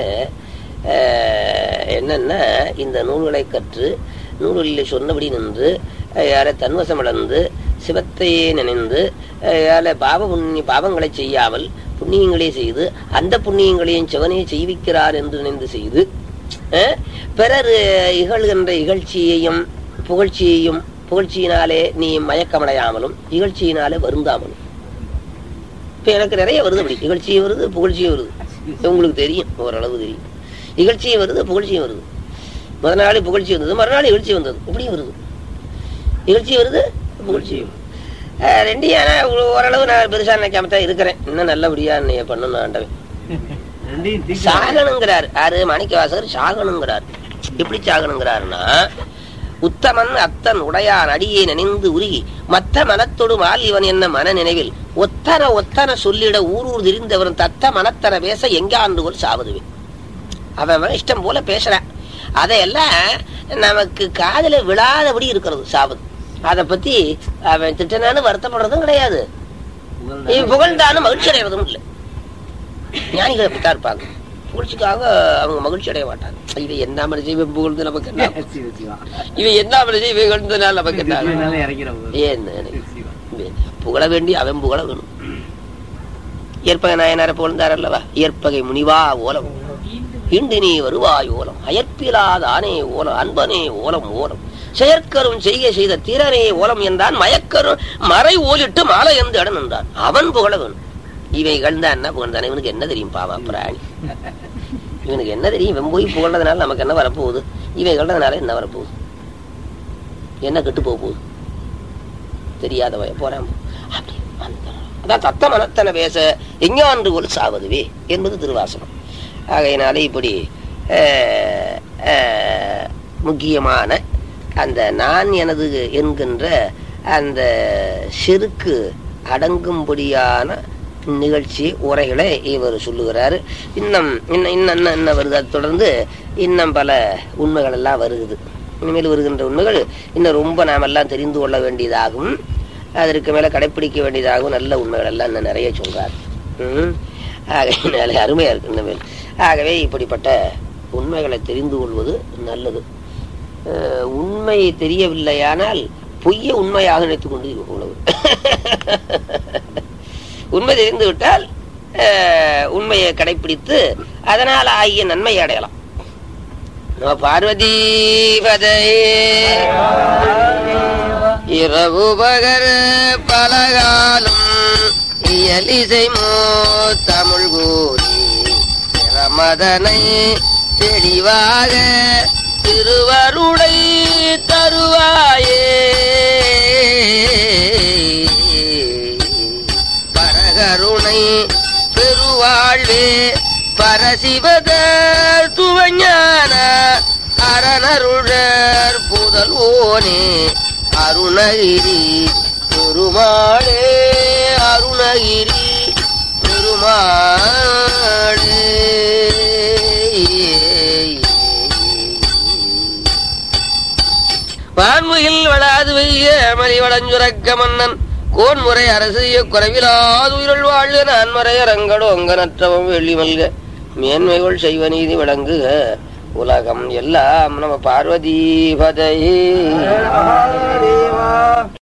S1: அஹ், என்னன்னா இந்த நூல்களை கற்று நூல்களில் சொன்னபடி நின்று யாரை தன்வசம் இழந்து சிவத்தையே நினைந்து யார பாவ புண்ணிய பாவங்களை செய்யாமல் புண்ணியங்களே செய்து அந்த புண்ணியங்களையும் சிவனே செய்விக்கிறார் என்று நினைந்து செய்து அஹ், பிறர் இகழ்கின்ற இகழ்ச்சியையும் புகழ்ச்சியையும் புகழ்ச்சியினாலே நீ மயக்கமடையாமலும் இகழ்ச்சியினாலே வருந்தாமலும் இப்ப எனக்கு நிறைய வருது அப்படி இகழ்ச்சியும் வருது புகழ்ச்சியும் வருது உங்களுக்கு தெரியும் ஓரளவு தெரியும் இகழ்ச்சியும் வருது புகழ்ச்சியும் வருது முதல் நாள் புகழ்ச்சி வந்தது மறுநாள் இகழ்ச்சி வந்தது இப்படியும் வருது இகழ்ச்சி வருது புகழ்ச்சியும் அஹ் ரெண்டையும் ஆனா ஒரு- ஓரளவு நான் பெருசா நினைக்காம தான் இருக்கிறேன் இன்னும் நல்லபடியா என்னைய பண்ணணும் ஆண்டவன்
S4: ரெண்டையும் தீக்க
S1: சாகணுங்கிறார் யாரு மாணிக்க வாசகர் சாகணுங்கிறார் எப்படி சாகணுங்கிறாருன்னா உத்தமன் அத்தன் உடையான் அடியே நினைந்து உருகி மத்த மனத்தொடு மால் இவன் என்ன மன நினைவில் ஒத்தன ஒத்தன சொல்லிட ஊரூர் திரிந்தவன் தத்த மனத்தன பேச எங்காண்டு ஒரு சாவதுவே அவன் அவன் இஷ்டம் போல பேசுறான் அதையெல்லாம் நமக்கு காதுல விழாதபடி இருக்கிறது சாவது அதை பத்தி அவன் திட்டனான்னு வருத்தப்படுறதும் கிடையாது இவன் புகழ்ந்தாலும் மகிழ்ச்சி அடைவதும் இல்லை ஞானிகள் அப்படித்தான் இருப்பாங்க புகழ்ச்சிக்காக அவங்க மகிழ்ச்சி அடைய மாட்டாங்க இவன் என்ன மனுஷன் இவன் புகழ்ந்து நமக்கு என்ன
S4: சிவ சிவா.
S1: இவன் என்ன மனுஷன் இவன் புகழ்ந்ததுனால நமக்கு என்ன
S4: சிவனால இறக்கிறவங்க.
S1: ஏன்
S4: சிவா.
S1: புகழ வேண்டி அவன் புகழ வேணும் இயற்பகை நாயனார புகழ்ந்தார் அல்லவா இயற்பகை முனிவா ஓலம் இண்டு நீ வருவாய் ஓலம் அயற்பிலாத ஆனே ஓலம் அன்பனே ஓலம் ஓலம் செயற்கரும் செய்கை செய்த திறனே ஓலம் என்றான் மயக்கரும் மறை ஓலிட்டு மாலை எந்த இடம் என்றான் அவன் புகழ வேணும் இவன் இகழ்ந்தான் என்ன புகழ்ந்தான் இவனுக்கு என்ன தெரியும் பாவா பிராணி இவனுக்கு என்ன தெரியும் இவன் போய் புகழ்றதுனால நமக்கு என்ன வரப்போகுது இவன் இகழ்றதுனால என்ன வரப்போகுது என்ன கெட்டு போக போகுது தெரியாதவ போறான் அப்படி அந்த- அதான் தத்த மனத்தன பேச எஞ்ஞான்று ஒரு சாவதுவே என்பது திருவாசகம் ஆகையினாலே இப்படி அஹ், அஹ், முக்கியமான அந்த நான் எனது என்கின்ற அந்த செருக்கு அடங்கும்படியான நிகழ்ச்சி உரைகளை இவர் சொல்லுகிறாரு இன்னும் இன்னும் இன்னும் இன்னும் என்ன வருது அது தொடர்ந்து இன்னும் பல உண்மைகள் எல்லாம் வருகுது இனிமேல் வருகின்ற உண்மைகள் இன்னும் ரொம்ப நாமெல்லாம் தெரிந்து கொள்ள வேண்டியதாகும் அதற்கு மேல கடைப்பிடிக்க வேண்டியதாகவும் நல்ல உண்மைகள் எல்லாம் இன்னும் நிறைய சொல்றார் ம். ஆகையினாலே அருமையா இருக்கு இனிமேல் ஆகவே இப்படிப்பட்ட உண்மைகளை தெரிந்து கொள்வது நல்லது அஹ், உண்மை தெரியவில்லையானால் பொய்யை உண்மையாக நினைத்துக் கொண்டு உள்ளது உண்மை தெரிந்து விட்டால் அஹ், உண்மையை கடைப்பிடித்து அதனால் ஆகிய நன்மையை அடையலாம் நம பார்வதி இரவு பகர் பலகாலம் இயலிசை மோ தமிழ் கூறி ரமதனை தெளிவாக திருவருளை தருவாயே பரகருணை பெருவாழ்வே பரசிவதர் துவஞான அரணருழர் புதல்வோனே அருணகிரி பெருமாளே அருணகிரி பெருமாளே வான்முகில் வளாது வெய்ய மலி வளஞ்சுரக்க மன்னன் கோன்முறை அரசிய குறைவிலாது உயிரல் வாழ்க நான்மறை அரங்கடோ அங்கனற்றவம் வெள்ளி மல்க மேன்மைகள் செய்வ நீதி விளங்குக உலகம் எல்லாம் நம பார்வதி பதையே